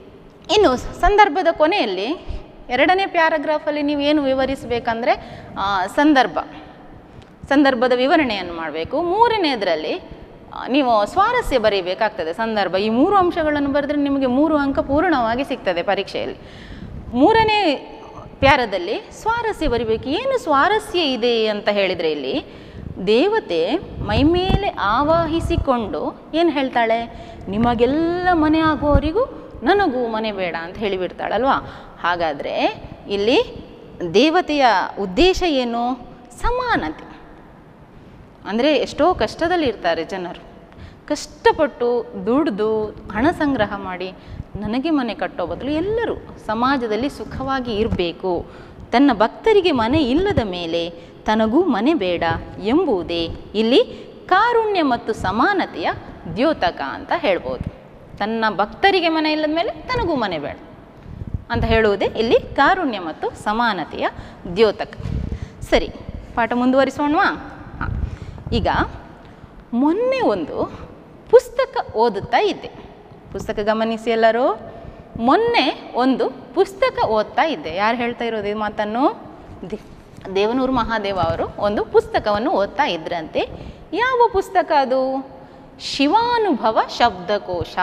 ಇನ್ನು ಸಂದರ್ಭದ ಕೊನೆಯಲ್ಲಿ ಎರಡನೇ ಪ್ಯಾರಾಗ್ರಾಫಲ್ಲಿ ನೀವು ಏನು ವಿವರಿಸಬೇಕಂದ್ರೆ ಆ, ಸಂದರ್ಭ ಸಂದರ್ಭದ ವಿವರಣೆಯನ್ನು ಮಾಡಬೇಕು ಮೂರನೇದರಲ್ಲಿ ಆ, ನೀವು ಸ್ವಾರಸ್ಯ ಬರೀಬೇಕಾಗ್ತದೆ ಸಂದರ್ಭ ಈ ಮೂರು ಅಂಶಗಳನ್ನು ಬರೆದ್ರೆ ನಿಮಗೆ ಮೂರು ಅಂಕ ಪೂರ್ಣವಾಗಿ ಸಿಗ್ತದೆ ಪರೀಕ್ಷೆಯಲ್ಲಿ ಮೂರನೇ ಪ್ಯಾರದಲ್ಲಿ ಸ್ವಾರಸ್ಯ ಬರಿಬೇಕು ಏನು ಸ್ವಾರಸ್ಯ ಇದೆ ಅಂತ ಹೇಳಿದರೆ ಇಲ್ಲಿ ದೇವತೆ ಮೈಮೇಲೆ ಆವಾಹಿಸಿಕೊಂಡು ಏನು ಹೇಳ್ತಾಳೆ ನಿಮಗೆಲ್ಲ ಮನೆ ಆಗುವವರಿಗೂ ನನಗೂ ಮನೆ ಬೇಡ ಅಂತ ಹೇಳಿಬಿಡ್ತಾಳಲ್ವಾ ಹಾಗಾದರೆ ಇಲ್ಲಿ ದೇವತೆಯ ಉದ್ದೇಶ ಏನು ಸಮಾನತೆ ಅಂದರೆ ಎಷ್ಟೋ ಕಷ್ಟದಲ್ಲಿ ಇರ್ತಾರೆ ಜನರು ಕಷ್ಟಪಟ್ಟು ದುಡಿದು ಹಣ ಸಂಗ್ರಹ ಮಾಡಿ ನನಗೆ ಮನೆ ಕಟ್ಟೋ ಬದಲು ಎಲ್ಲರೂ ಸಮಾಜದಲ್ಲಿ ಸುಖವಾಗಿ ಇರಬೇಕು ತನ್ನ ಭಕ್ತರಿಗೆ ಮನೆ ಇಲ್ಲದ ಮೇಲೆ ತನಗೂ ಮನೆ ಬೇಡ ಎಂಬುದೇ ಇಲ್ಲಿ ಕಾರುಣ್ಯ ಮತ್ತು ಸಮಾನತೆಯ ದ್ಯೋತಕ ಅಂತ ಹೇಳ್ಬೋದು ತನ್ನ ಭಕ್ತರಿಗೆ ಮನೆ ಇಲ್ಲದ ಮೇಲೆ ತನಗೂ ಮನೆ ಬೇಡ ಅಂತ ಹೇಳುವುದೇ ಇಲ್ಲಿ ಕಾರುಣ್ಯ ಮತ್ತು ಸಮಾನತೆಯ ದ್ಯೋತಕ ಸರಿ ಪಾಠ ಮುಂದುವರಿಸೋಣವಾ ಹಾಂ ಈಗ ಮೊನ್ನೆ ಒಂದು ಪುಸ್ತಕ ಓದುತ್ತಾ ಇದ್ದೆ ಪುಸ್ತಕ ಗಮನಿಸಿ ಎಲ್ಲರೂ ಮೊನ್ನೆ ಒಂದು ಪುಸ್ತಕ ಓದ್ತಾ ಇದ್ದೆ ಯಾರು ಹೇಳ್ತಾ ಇರೋದು ಈ ಮಾತನ್ನು ದೇ ದೇವನೂರು ಮಹಾದೇವ ಅವರು ಒಂದು ಪುಸ್ತಕವನ್ನು ಓದ್ತಾ ಇದ್ರಂತೆ ಯಾವ ಪುಸ್ತಕ ಅದು ಶಿವಾನುಭವ ಶಬ್ದಕೋಶ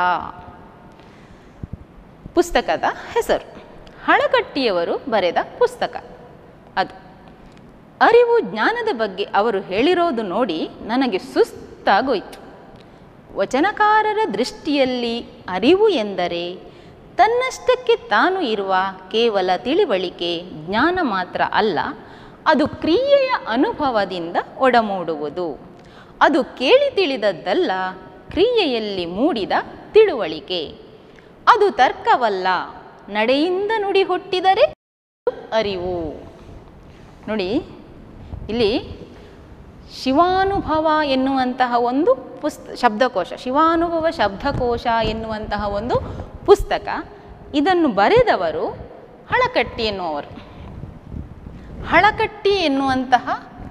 ಪುಸ್ತಕದ ಹೆಸರು ಹಳಕಟ್ಟಿಯವರು ಬರೆದ ಪುಸ್ತಕ ಅದು ಅರಿವು ಜ್ಞಾನದ ಬಗ್ಗೆ ಅವರು ಹೇಳಿರೋದು ನೋಡಿ ನನಗೆ ಸುಸ್ತಾಗೋಯ್ತು ವಚನಕಾರರ ದೃಷ್ಟಿಯಲ್ಲಿ ಅರಿವು ಎಂದರೆ ತನ್ನಷ್ಟಕ್ಕೆ ತಾನು ಇರುವ ಕೇವಲ ತಿಳಿವಳಿಕೆ ಜ್ಞಾನ ಮಾತ್ರ ಅಲ್ಲ ಅದು ಕ್ರಿಯೆಯ ಅನುಭವದಿಂದ ಒಡಮೂಡುವುದು ಅದು ಕೇಳಿ ತಿಳಿದದ್ದಲ್ಲ ಕ್ರಿಯೆಯಲ್ಲಿ ಮೂಡಿದ ತಿಳುವಳಿಕೆ ಅದು ತರ್ಕವಲ್ಲ ನಡೆಯಿಂದ ನುಡಿ ಹುಟ್ಟಿದರೆ ಅರಿವು ನೋಡಿ ಇಲ್ಲಿ ಶಿವಾನುಭವ ಎನ್ನುವಂತಹ ಒಂದು ಪುಸ್ತ ಶಬ್ದಕೋಶ ಶಿವಾನುಭವ ಶಬ್ದಕೋಶ ಎನ್ನುವಂತಹ ಒಂದು ಪುಸ್ತಕ ಇದನ್ನು ಬರೆದವರು ಹಳಕಟ್ಟಿ ಎನ್ನುವರು ಹಳಕಟ್ಟಿ ಎನ್ನುವಂತಹ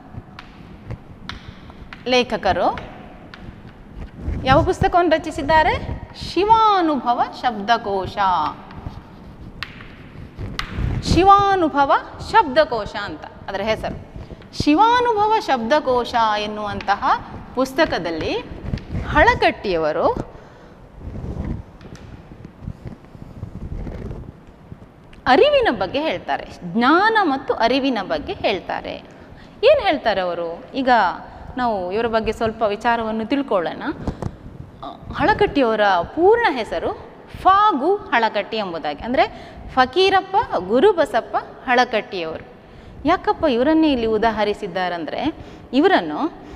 ಲೇಖಕರು ಯಾವ ಪುಸ್ತಕವನ್ನು ರಚಿಸಿದ್ದಾರೆ ಶಿವಾನುಭವ ಶಬ್ದಕೋಶ ಶಿವಾನುಭವ ಶಬ್ದಕೋಶ ಅಂತ ಅದರ ಹೆಸರು ಶಿವಾನುಭವ ಶಬ್ದಕೋಶ ಎನ್ನುವಂತಹ ಪುಸ್ತಕದಲ್ಲಿ ಹಳಕಟ್ಟಿಯವರು ಅರಿವಿನ ಬಗ್ಗೆ ಹೇಳ್ತಾರೆ ಜ್ಞಾನ ಮತ್ತು ಅರಿವಿನ ಬಗ್ಗೆ ಹೇಳ್ತಾರೆ ಏನು ಹೇಳ್ತಾರೆ ಅವರು ಈಗ ನಾವು ಇವರ ಬಗ್ಗೆ ಸ್ವಲ್ಪ ವಿಚಾರವನ್ನು ತಿಳ್ಕೊಳ್ಳೋಣ ಆ, ಹಳಕಟ್ಟಿಯವರ ಪೂರ್ಣ ಹೆಸರು ಫಾಗು ಹಳಕಟ್ಟಿ ಎಂಬುದಾಗಿ ಅಂದರೆ ಫಕೀರಪ್ಪ ಗುರುಬಸಪ್ಪ ಹಳಕಟ್ಟಿಯವರು ಯಾಕಪ್ಪ ಇವರನ್ನೇ ಇಲ್ಲಿ ಉದಾಹರಿಸಿದ್ದಾರಂದರೆ ಇವರನ್ನು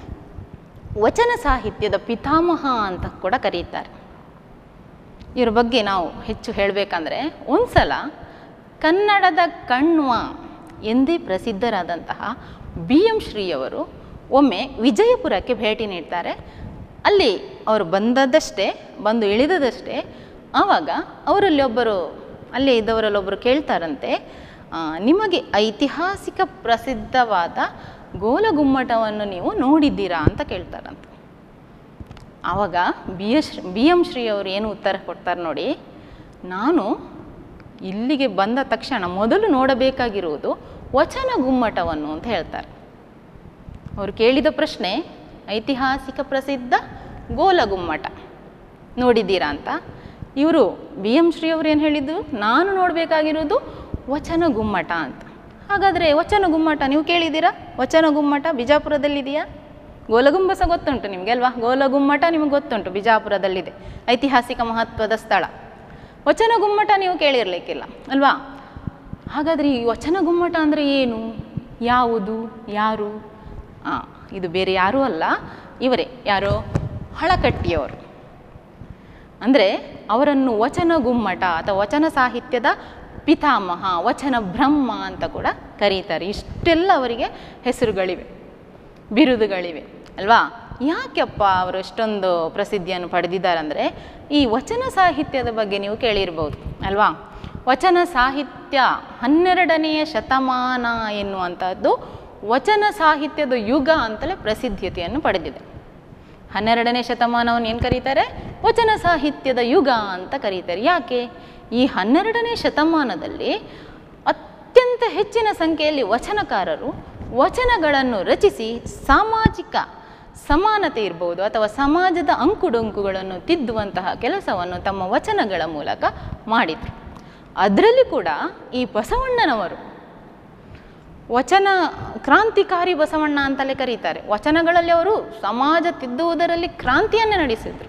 ವಚನ ಸಾಹಿತ್ಯದ ಪಿತಾಮಹ ಅಂತ ಕೂಡ ಕರೀತಾರೆ ಇವ್ರ ಬಗ್ಗೆ ನಾವು ಹೆಚ್ಚು ಹೇಳಬೇಕಂದ್ರೆ ಒಂದ್ಸಲ ಕನ್ನಡದ ಕಣ್ವ ಎಂದೇ ಪ್ರಸಿದ್ಧರಾದಂತಹ ಬಿ ಎಂ ಶ್ರೀಯವರು ಒಮ್ಮೆ ವಿಜಯಪುರಕ್ಕೆ ಭೇಟಿ ನೀಡ್ತಾರೆ ಅಲ್ಲಿ ಅವರು ಬಂದದ್ದಷ್ಟೇ ಬಂದು ಇಳಿದದಷ್ಟೇ ಆವಾಗ ಅವರಲ್ಲಿ ಒಬ್ಬರು ಅಲ್ಲೇ ಇದ್ದವರಲ್ಲಿ ಒಬ್ಬರು ಕೇಳ್ತಾರಂತೆ ಆ, ನಿಮಗೆ ಐತಿಹಾಸಿಕ ಪ್ರಸಿದ್ಧವಾದ ಗೋಲಗುಮ್ಮಟವನ್ನು ನೀವು ನೋಡಿದ್ದೀರಾ ಅಂತ ಕೇಳ್ತಾರಂತೆ ಆವಾಗ B S B M Shri ಅವರು ಏನು ಉತ್ತರ ಕೊಡ್ತಾರೆ ನೋಡಿ ನಾನು ಇಲ್ಲಿಗೆ ಬಂದ ತಕ್ಷಣ ಮೊದಲು ನೋಡಬೇಕಾಗಿರುವುದು ವಚನ ಗುಮ್ಮಟವನ್ನು ಅಂತ ಹೇಳ್ತಾರೆ ಅವರು ಕೇಳಿದ ಪ್ರಶ್ನೆ ಐತಿಹಾಸಿಕ ಪ್ರಸಿದ್ಧ ಗೋಲಗುಮ್ಮಟ ನೋಡಿದ್ದೀರಾ ಅಂತ ಇವರು ಬಿ ಎಂ ಶ್ರೀ ಅವರು ಏನು ಹೇಳಿದ್ದು ನಾನು ನೋಡಬೇಕಾಗಿರೋದು ವಚನ ಗುಮ್ಮಟ ಅಂತ ಹಾಗಾದರೆ ವಚನ ಗುಮ್ಮಟ ನೀವು ಕೇಳಿದ್ದೀರಾ ವಚನ ಗುಮ್ಮಟ ಬಿಜಾಪುರದಲ್ಲಿದೆಯಾ ಗೋಲಗುಂಬಸ ಗೊತ್ತುಂಟು ನಿಮಗೆ ಅಲ್ವಾ ಗೋಲಗುಮ್ಮಟ ನಿಮಗೆ ಗೊತ್ತುಂಟು ಬಿಜಾಪುರದಲ್ಲಿದೆ ಐತಿಹಾಸಿಕ ಮಹತ್ವದ ಸ್ಥಳ ವಚನ ಗುಮ್ಮಟ ನೀವು ಕೇಳಿರಲಿಕ್ಕಿಲ್ಲ ಅಲ್ವಾ ಹಾಗಾದರೆ ಈ ವಚನ ಗುಮ್ಮಟ ಅಂದರೆ ಏನು ಯಾವುದು ಯಾರು ಆ, ಇದು ಬೇರೆ ಯಾರೂ ಅಲ್ಲ ಇವರೇ ಯಾರೋ ಹಳಕಟ್ಟಿಯವರು ಅಂದರೆ ಅವರನ್ನು ವಚನ ಗುಮ್ಮಟ ಅಥವಾ ವಚನ ಸಾಹಿತ್ಯದ ಪಿತಾಮಹ ವಚನ ಬ್ರಹ್ಮ ಅಂತ ಕೂಡ ಕರೀತಾರೆ ಇಷ್ಟೆಲ್ಲ ಅವರಿಗೆ ಹೆಸರುಗಳಿವೆ ಬಿರುದುಗಳಿವೆ ಅಲ್ವಾ ಯಾಕೆಪ್ಪ ಅವರು ಎಷ್ಟೊಂದು ಪ್ರಸಿದ್ಧಿಯನ್ನು ಪಡೆದಿದ್ದಾರೆ ಅಂದರೆ ಈ ವಚನ ಸಾಹಿತ್ಯದ ಬಗ್ಗೆ ನೀವು ಕೇಳಿರ್ಬೋದು ಅಲ್ವಾ ವಚನ ಸಾಹಿತ್ಯ ಹನ್ನೆರಡನೆಯ ಶತಮಾನ ಎನ್ನುವಂಥದ್ದು ವಚನ ಸಾಹಿತ್ಯದ ಯುಗ ಅಂತಲೇ ಪ್ರಸಿದ್ಧತೆಯನ್ನು ಪಡೆದಿದೆ ಹನ್ನೆರಡನೇ ಶತಮಾನವನ್ನು ಏನು ಕರೀತಾರೆ ವಚನ ಸಾಹಿತ್ಯದ ಯುಗ ಅಂತ ಕರೀತಾರೆ ಯಾಕೆ ಈ ಹನ್ನೆರಡನೇ ಶತಮಾನದಲ್ಲಿ ಅತ್ಯಂತ ಹೆಚ್ಚಿನ ಸಂಖ್ಯೆಯಲ್ಲಿ ವಚನಕಾರರು ವಚನಗಳನ್ನು ರಚಿಸಿ ಸಾಮಾಜಿಕ ಸಮಾನತೆ ಇರ್ಬೋದು ಅಥವಾ ಸಮಾಜದ ಅಂಕುಡೊಂಕುಗಳನ್ನು ತಿದ್ದುವಂತಹ ಕೆಲಸವನ್ನು ತಮ್ಮ ವಚನಗಳ ಮೂಲಕ ಮಾಡಿದರು ಅದರಲ್ಲಿ ಕೂಡ ಈ ಬಸವಣ್ಣನವರು ವಚನ ಕ್ರಾಂತಿಕಾರಿ ಬಸವಣ್ಣ ಅಂತಲೇ ಕರೀತಾರೆ ವಚನಗಳಲ್ಲಿ ಅವರು ಸಮಾಜ ತಿದ್ದುವುದರಲ್ಲಿ ಕ್ರಾಂತಿಯನ್ನೇ ನಡೆಸಿದರು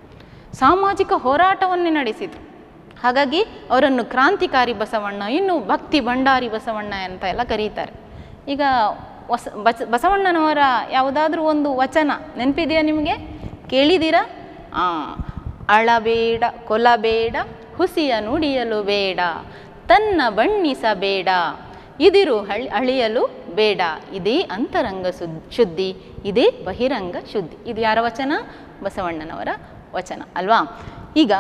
ಸಾಮಾಜಿಕ ಹೋರಾಟವನ್ನೇ ನಡೆಸಿದರು ಹಾಗಾಗಿ ಅವರನ್ನು ಕ್ರಾಂತಿಕಾರಿ ಬಸವಣ್ಣ ಇನ್ನು ಭಕ್ತಿ ಭಂಡಾರಿ ಬಸವಣ್ಣ ಅಂತ ಎಲ್ಲ ಕರೀತಾರೆ ಈಗ ಹೊಸ ಬಸ ಬಸವಣ್ಣನವರ ಯಾವುದಾದ್ರೂ ಒಂದು ವಚನ ನೆನಪಿದೆಯಾ ನಿಮಗೆ ಕೇಳಿದ್ದೀರಾ ಆ, ಅಳಬೇಡ ಕೊಲಬೇಡ ಹುಸಿಯ ನುಡಿಯಲು ಬೇಡ ತನ್ನ ಬಣ್ಣಿಸಬೇಡ ಇದಿರು ಹಳ್ ಅಳಿಯಲು ಬೇಡ ಇದೇ ಅಂತರಂಗ ಸುದ್ ಶುದ್ಧಿ ಇದೇ ಬಹಿರಂಗ ಶುದ್ಧಿ ಇದು ಯಾರ ವಚನ ಬಸವಣ್ಣನವರ ವಚನ ಅಲ್ವಾ ಈಗ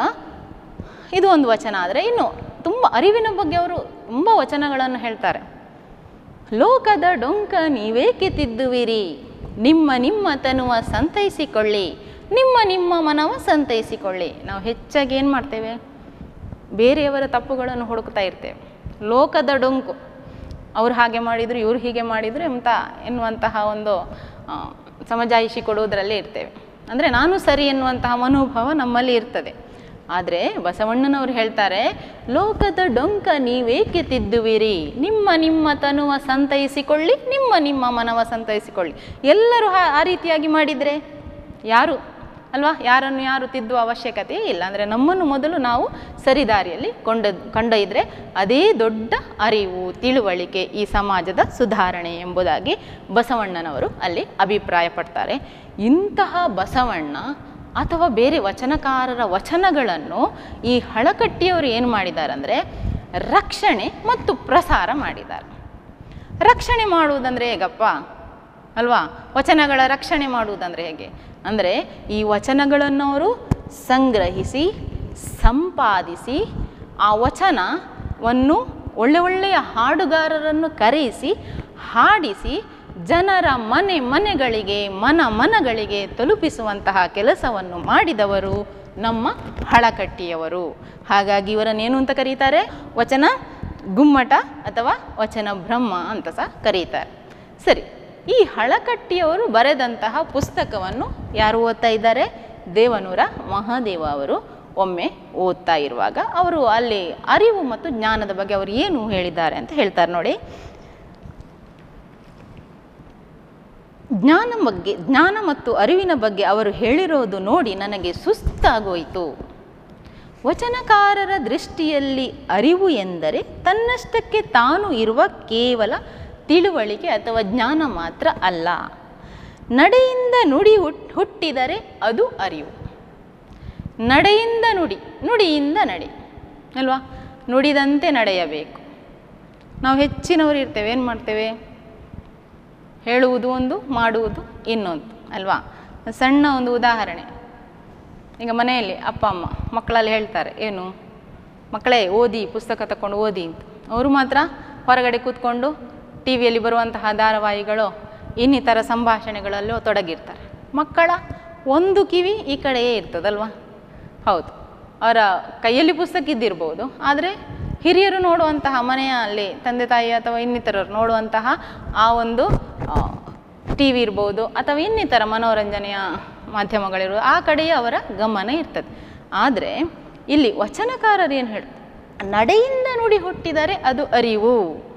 ಇದು ಒಂದು ವಚನ ಆದರೆ ಇನ್ನು ತುಂಬ ಅರಿವಿನ ಬಗ್ಗೆ ಅವರು ತುಂಬ ವಚನಗಳನ್ನು ಹೇಳ್ತಾರೆ ಲೋಕದ ಡೊಂಕ ನೀವೇಕೆ ತಿದ್ದುವಿರಿ ನಿಮ್ಮ ನಿಮ್ಮ ತನುವ ಸಂತೈಸಿಕೊಳ್ಳಿ ನಿಮ್ಮ ನಿಮ್ಮ ಮನವ ಸಂತೈಸಿಕೊಳ್ಳಿ ನಾವು ಹೆಚ್ಚಾಗಿ ಏನು ಮಾಡ್ತೇವೆ ಬೇರೆಯವರ ತಪ್ಪುಗಳನ್ನು ಹುಡುಕ್ತಾ ಇರ್ತೇವೆ ಲೋಕದ ಡೊಂಕು ಅವ್ರು ಹಾಗೆ ಮಾಡಿದರು ಇವ್ರು ಹೀಗೆ ಮಾಡಿದರು ಎಂತ ಎನ್ನುವಂತಹ ಒಂದು ಆ, ಸಮಜಾಯಿಷಿ ಕೊಡುವುದರಲ್ಲೇ ಇರ್ತೇವೆ ಅಂದರೆ ನಾನು ಸರಿ ಎನ್ನುವಂತಹ ಮನೋಭಾವ ನಮ್ಮಲ್ಲಿ ಇರ್ತದೆ ಆದರೆ ಬಸವಣ್ಣನವರು ಹೇಳ್ತಾರೆ ಲೋಕದ ಡೊಂಕ ನೀವೇಕೆ ತಿದ್ದುವಿರಿ ನಿಮ್ಮ ನಿಮ್ಮ ತನುವ ಸಂತೈಸಿಕೊಳ್ಳಿ ನಿಮ್ಮ ನಿಮ್ಮ ಮನವ ಸಂತೈಸಿಕೊಳ್ಳಿ ಎಲ್ಲರೂ ಹಾ- ಆ ರೀತಿಯಾಗಿ ಮಾಡಿದರೆ ಯಾರು ಅಲ್ವಾ ಯಾರನ್ನು ಯಾರು ತಿದ್ದುವ ಅವಶ್ಯಕತೆ ಇಲ್ಲ ಅಂದರೆ ನಮ್ಮನ್ನು ಮೊದಲು ನಾವು ಸರಿದಾರಿಯಲ್ಲಿ ಕೊಂಡ ಕೊಂಡೊಯ್ದರೆ ಅದೇ ದೊಡ್ಡ ಅರಿವು ತಿಳುವಳಿಕೆ ಈ ಸಮಾಜದ ಸುಧಾರಣೆ ಎಂಬುದಾಗಿ ಬಸವಣ್ಣನವರು ಅಲ್ಲಿ ಅಭಿಪ್ರಾಯಪಡ್ತಾರೆ ಇಂತಹ ಬಸವಣ್ಣ ಅಥವಾ ಬೇರೆ ವಚನಕಾರರ ವಚನಗಳನ್ನು ಈ ಹಳಕಟ್ಟಿಯವರು ಏನು ಮಾಡಿದ್ದಾರೆ ಅಂದರೆ ರಕ್ಷಣೆ ಮತ್ತು ಪ್ರಸಾರ ಮಾಡಿದ್ದಾರೆ ರಕ್ಷಣೆ ಮಾಡುವುದಂದರೆ ಹೇಗಪ್ಪ ಅಲ್ವಾ ವಚನಗಳ ರಕ್ಷಣೆ ಮಾಡುವುದಂದರೆ ಹೇಗೆ ಅಂದರೆ ಈ ವಚನಗಳನ್ನು ಅವರು ಸಂಗ್ರಹಿಸಿ ಸಂಪಾದಿಸಿ ಆ ವಚನವನ್ನು ಒಳ್ಳೆ ಒಳ್ಳೆಯ ಹಾಡುಗಾರರನ್ನು ಕರೆಯಿಸಿ ಹಾಡಿಸಿ ಜನರ ಮನೆ ಮನೆಗಳಿಗೆ ಮನ ಮನಗಳಿಗೆ ತಲುಪಿಸುವಂತಹ ಕೆಲಸವನ್ನು ಮಾಡಿದವರು ನಮ್ಮ ಹಳಕಟ್ಟಿಯವರು ಹಾಗಾಗಿ ಇವರನ್ನೇನು ಅಂತ ಕರೀತಾರೆ ವಚನ ಗುಮ್ಮಟ ಅಥವಾ ವಚನ ಬ್ರಹ್ಮ ಅಂತ ಸಹ ಕರೀತಾರೆ ಸರಿ ಈ ಹಳಕಟ್ಟಿಯವರು ಬರೆದಂತಹ ಪುಸ್ತಕವನ್ನು ಯಾರು ಓದ್ತಾ ಇದ್ದಾರೆ ದೇವನೂರ ಮಹಾದೇವ ಅವರು ಒಮ್ಮೆ ಓದ್ತಾ ಇರುವಾಗ ಅವರು ಅಲ್ಲಿ ಅರಿವು ಮತ್ತು ಜ್ಞಾನದ ಬಗ್ಗೆ ಅವರು ಏನು ಹೇಳಿದ್ದಾರೆ ಅಂತ ಹೇಳ್ತಾರೆ ನೋಡಿ ಜ್ಞಾನ ಬಗ್ಗೆ ಜ್ಞಾನ ಮತ್ತು ಅರಿವಿನ ಬಗ್ಗೆ ಅವರು ಹೇಳಿರೋದು ನೋಡಿ ನನಗೆ ಸುಸ್ತಾಗೋಯಿತು ವಚನಕಾರರ ದೃಷ್ಟಿಯಲ್ಲಿ ಅರಿವು ಎಂದರೆ ತನ್ನಷ್ಟಕ್ಕೆ ತಾನು ಇರುವ ಕೇವಲ ತಿಳುವಳಿಕೆ ಅಥವಾ ಜ್ಞಾನ ಮಾತ್ರ ಅಲ್ಲ ನಡೆಯಿಂದ ನುಡಿ ಹುಟ್ ಹುಟ್ಟಿದರೆ ಅದು ಅರಿವು ನಡೆಯಿಂದ ನುಡಿ ನುಡಿಯಿಂದ ನಡೆ ಅಲ್ವಾ ನುಡಿದಂತೆ ನಡೆಯಬೇಕು ನಾವು ಹೆಚ್ಚಿನವರು ಇರ್ತೇವೆ ಏನು ಮಾಡ್ತೇವೆ ಹೇಳುವುದು ಒಂದು ಮಾಡುವುದು ಇನ್ನೊಂದು ಅಲ್ವಾ ಸಣ್ಣ ಒಂದು ಉದಾಹರಣೆ ಈಗ ಮನೆಯಲ್ಲಿ ಅಪ್ಪ ಅಮ್ಮ ಮಕ್ಕಳಲ್ಲಿ ಹೇಳ್ತಾರೆ ಏನು ಮಕ್ಕಳೇ ಓದಿ ಪುಸ್ತಕ ತಗೊಂಡು ಓದಿ ಅಂತ ಅವರು ಮಾತ್ರ ಹೊರಗಡೆ ಕೂತ್ಕೊಂಡು ಟಿ ವಿಯಲ್ಲಿ ಬರುವಂತಹ ಧಾರಾವಾಹಿಗಳು ಇನ್ನಿತರ ಸಂಭಾಷಣೆಗಳಲ್ಲೂ ತೊಡಗಿರ್ತಾರೆ ಮಕ್ಕಳ ಒಂದು ಕಿವಿ ಈ ಕಡೆಯೇ ಇರ್ತದಲ್ವಾ ಹೌದು ಅವರ ಕೈಯಲ್ಲಿ ಪುಸ್ತಕ ಇದ್ದಿರ್ಬೋದು ಆದರೆ ಹಿರಿಯರು ನೋಡುವಂತಹ ಮನೆಯಲ್ಲಿ ತಂದೆ ತಾಯಿ ಅಥವಾ ಇನ್ನಿತರರು ನೋಡುವಂತಹ ಆ ಒಂದು ಟಿ ವಿ ಇರ್ಬೋದು ಅಥವಾ ಇನ್ನಿತರ ಮನೋರಂಜನೆಯ ಮಾಧ್ಯಮಗಳಿರ್ಬೋದು ಆ ಕಡೆಯೇ ಅವರ ಗಮನ ಇರ್ತದೆ ಆದರೆ ಇಲ್ಲಿ ವಚನಕಾರರು ಏನು ಹೇಳ್ತಾರೆ ನಡೆಯಿಂದ ನುಡಿ ಹುಟ್ಟಿದರೆ ಅದು ಅರಿವು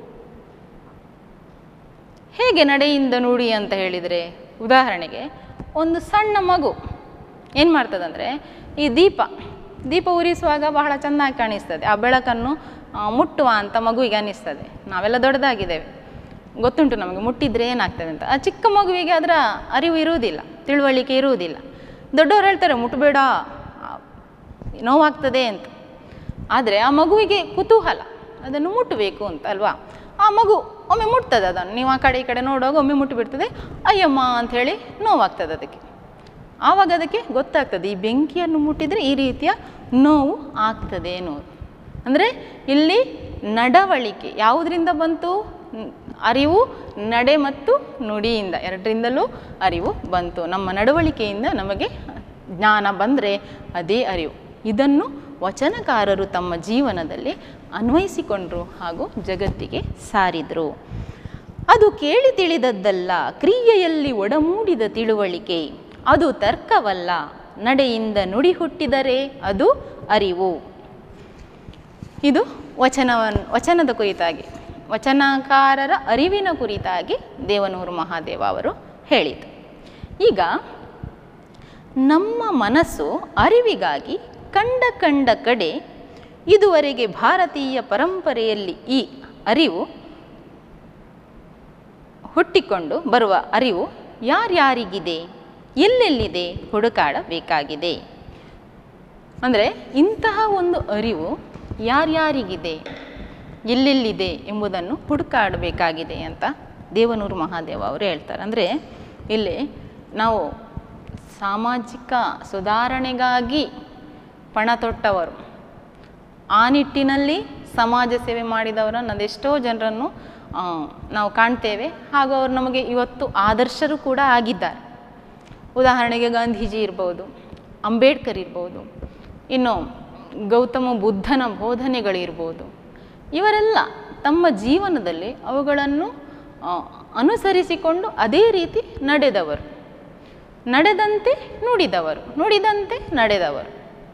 ಹೇಗೆ ನಡೆಯಿಂದ ನುಡಿ ಅಂತ ಹೇಳಿದರೆ ಉದಾಹರಣೆಗೆ ಒಂದು ಸಣ್ಣ ಮಗು ಏನು ಮಾಡ್ತದಂದರೆ ಈ ದೀಪ ದೀಪ ಉರಿಸುವಾಗ ಬಹಳ ಚೆನ್ನಾಗಿ ಕಾಣಿಸ್ತದೆ ಆ ಬೆಳಕನ್ನು ಆ, ಮುಟ್ಟುವ ಅಂತ ಮಗುವಿಗೆ ಅನ್ನಿಸ್ತದೆ ನಾವೆಲ್ಲ ದೊಡ್ಡದಾಗಿದ್ದೇವೆ ಗೊತ್ತುಂಟು ನಮಗೆ ಮುಟ್ಟಿದ್ರೆ ಏನಾಗ್ತದೆ ಅಂತ ಆ ಚಿಕ್ಕ ಮಗುವಿಗೆ ಅದರ ಅರಿವು ಇರುವುದಿಲ್ಲ ತಿಳುವಳಿಕೆ ಇರುವುದಿಲ್ಲ ದೊಡ್ಡವರು ಹೇಳ್ತಾರೆ ಮುಟ್ಟಬೇಡ ಆ, ನೋವಾಗ್ತದೆ ಅಂತ ಆದರೆ ಆ ಮಗುವಿಗೆ ಕುತೂಹಲ ಅದನ್ನು ಮುಟ್ಟಬೇಕು ಅಂತ ಅಲ್ವಾ ಆ ಮಗು ಒಮ್ಮೆ ಮುಟ್ತದೆ ಅದನ್ನು ನೀವು ಆ ಕಡೆ ಈ ಕಡೆ ನೋಡುವಾಗ ಒಮ್ಮೆ ಮುಟ್ಟಿಬಿಡ್ತದೆ ಅಯ್ಯಮ್ಮ ಅಂಥೇಳಿ ನೋವಾಗ್ತದೆ ಅದಕ್ಕೆ ಆವಾಗ ಅದಕ್ಕೆ ಗೊತ್ತಾಗ್ತದೆ ಈ ಬೆಂಕಿಯನ್ನು ಮುಟ್ಟಿದರೆ ಈ ರೀತಿಯ ನೋವು ಆಗ್ತದೆ ಅನ್ನೋದು ಅಂದರೆ ಇಲ್ಲಿ ನಡವಳಿಕೆ ಯಾವುದರಿಂದ ಬಂತು ನ್- ಅರಿವು ನಡೆ ಮತ್ತು ನುಡಿಯಿಂದ ಎರಡರಿಂದಲೂ ಅರಿವು ಬಂತು ನಮ್ಮ ನಡವಳಿಕೆಯಿಂದ ನಮಗೆ ಜ್ಞಾನ ಬಂದರೆ ಅದೇ ಅರಿವು ಇದನ್ನು ವಚನಕಾರರು ತಮ್ಮ ಜೀವನದಲ್ಲಿ ಅನ್ವಯಿಸಿಕೊಂಡರು ಹಾಗೂ ಜಗತ್ತಿಗೆ ಸಾರಿದರು ಅದು ಕೇಳಿ ತಿಳಿದದ್ದಲ್ಲ ಕ್ರಿಯೆಯಲ್ಲಿ ಒಡಮೂಡಿದ ತಿಳುವಳಿಕೆ ಅದು ತರ್ಕವಲ್ಲ ನಡೆಯಿಂದ ನುಡಿ ಹುಟ್ಟಿದರೆ ಅದು ಅರಿವು ಇದು ವಚನವನ್ನು ವಚನದ ಕುರಿತಾಗಿ ವಚನಕಾರರ ಅರಿವಿನ ಕುರಿತಾಗಿ ದೇವನೂರು ಮಹಾದೇವ ಅವರು ಹೇಳಿದರು ಈಗ ನಮ್ಮ ಮನಸ್ಸು ಅರಿವಿಗಾಗಿ ಕಂಡ ಕಂಡ ಕಡೆ ಇದುವರೆಗೆ ಭಾರತೀಯ ಪರಂಪರೆಯಲ್ಲಿ ಈ ಅರಿವು ಹುಟ್ಟಿಕೊಂಡು ಬರುವ ಅರಿವು ಯಾರ್ಯಾರಿಗಿದೆ ಎಲ್ಲೆಲ್ಲಿದೆ ಹುಡುಕಾಡಬೇಕಾಗಿದೆ ಅಂದರೆ ಇಂತಹ ಒಂದು ಅರಿವು ಯಾರ್ಯಾರಿಗಿದೆ ಎಲ್ಲೆಲ್ಲಿದೆ ಎಂಬುದನ್ನು ಹುಡುಕಾಡಬೇಕಾಗಿದೆ ಅಂತ ದೇವನೂರು ಮಹಾದೇವ ಅವರು ಹೇಳ್ತಾರೆ ಅಂದರೆ ಇಲ್ಲಿ ನಾವು ಸಾಮಾಜಿಕ ಸುಧಾರಣೆಗಾಗಿ ಪಣ ತೊಟ್ಟವರು ಆ ನಿಟ್ಟಿನಲ್ಲಿ ಸಮಾಜ ಸೇವೆ ಮಾಡಿದವರನ್ನು ಅದೆಷ್ಟೋ ಜನರನ್ನು ಆ, ನಾವು ಕಾಣ್ತೇವೆ ಹಾಗೂ ಅವರು ನಮಗೆ ಇವತ್ತು ಆದರ್ಶರು ಕೂಡ ಆಗಿದ್ದಾರೆ ಉದಾಹರಣೆಗೆ ಗಾಂಧೀಜಿ ಇರ್ಬೋದು ಅಂಬೇಡ್ಕರ್ ಇರ್ಬೋದು ಇನ್ನು ಗೌತಮ ಬುದ್ಧನ ಬೋಧನೆಗಳಿರ್ಬೋದು ಇವರೆಲ್ಲ ತಮ್ಮ ಜೀವನದಲ್ಲಿ ಅವುಗಳನ್ನು ಆ, ಅನುಸರಿಸಿಕೊಂಡು ಅದೇ ರೀತಿ ನಡೆದವರು ನಡೆದಂತೆ ನುಡಿದವರು ನುಡಿದಂತೆ ನಡೆದವರು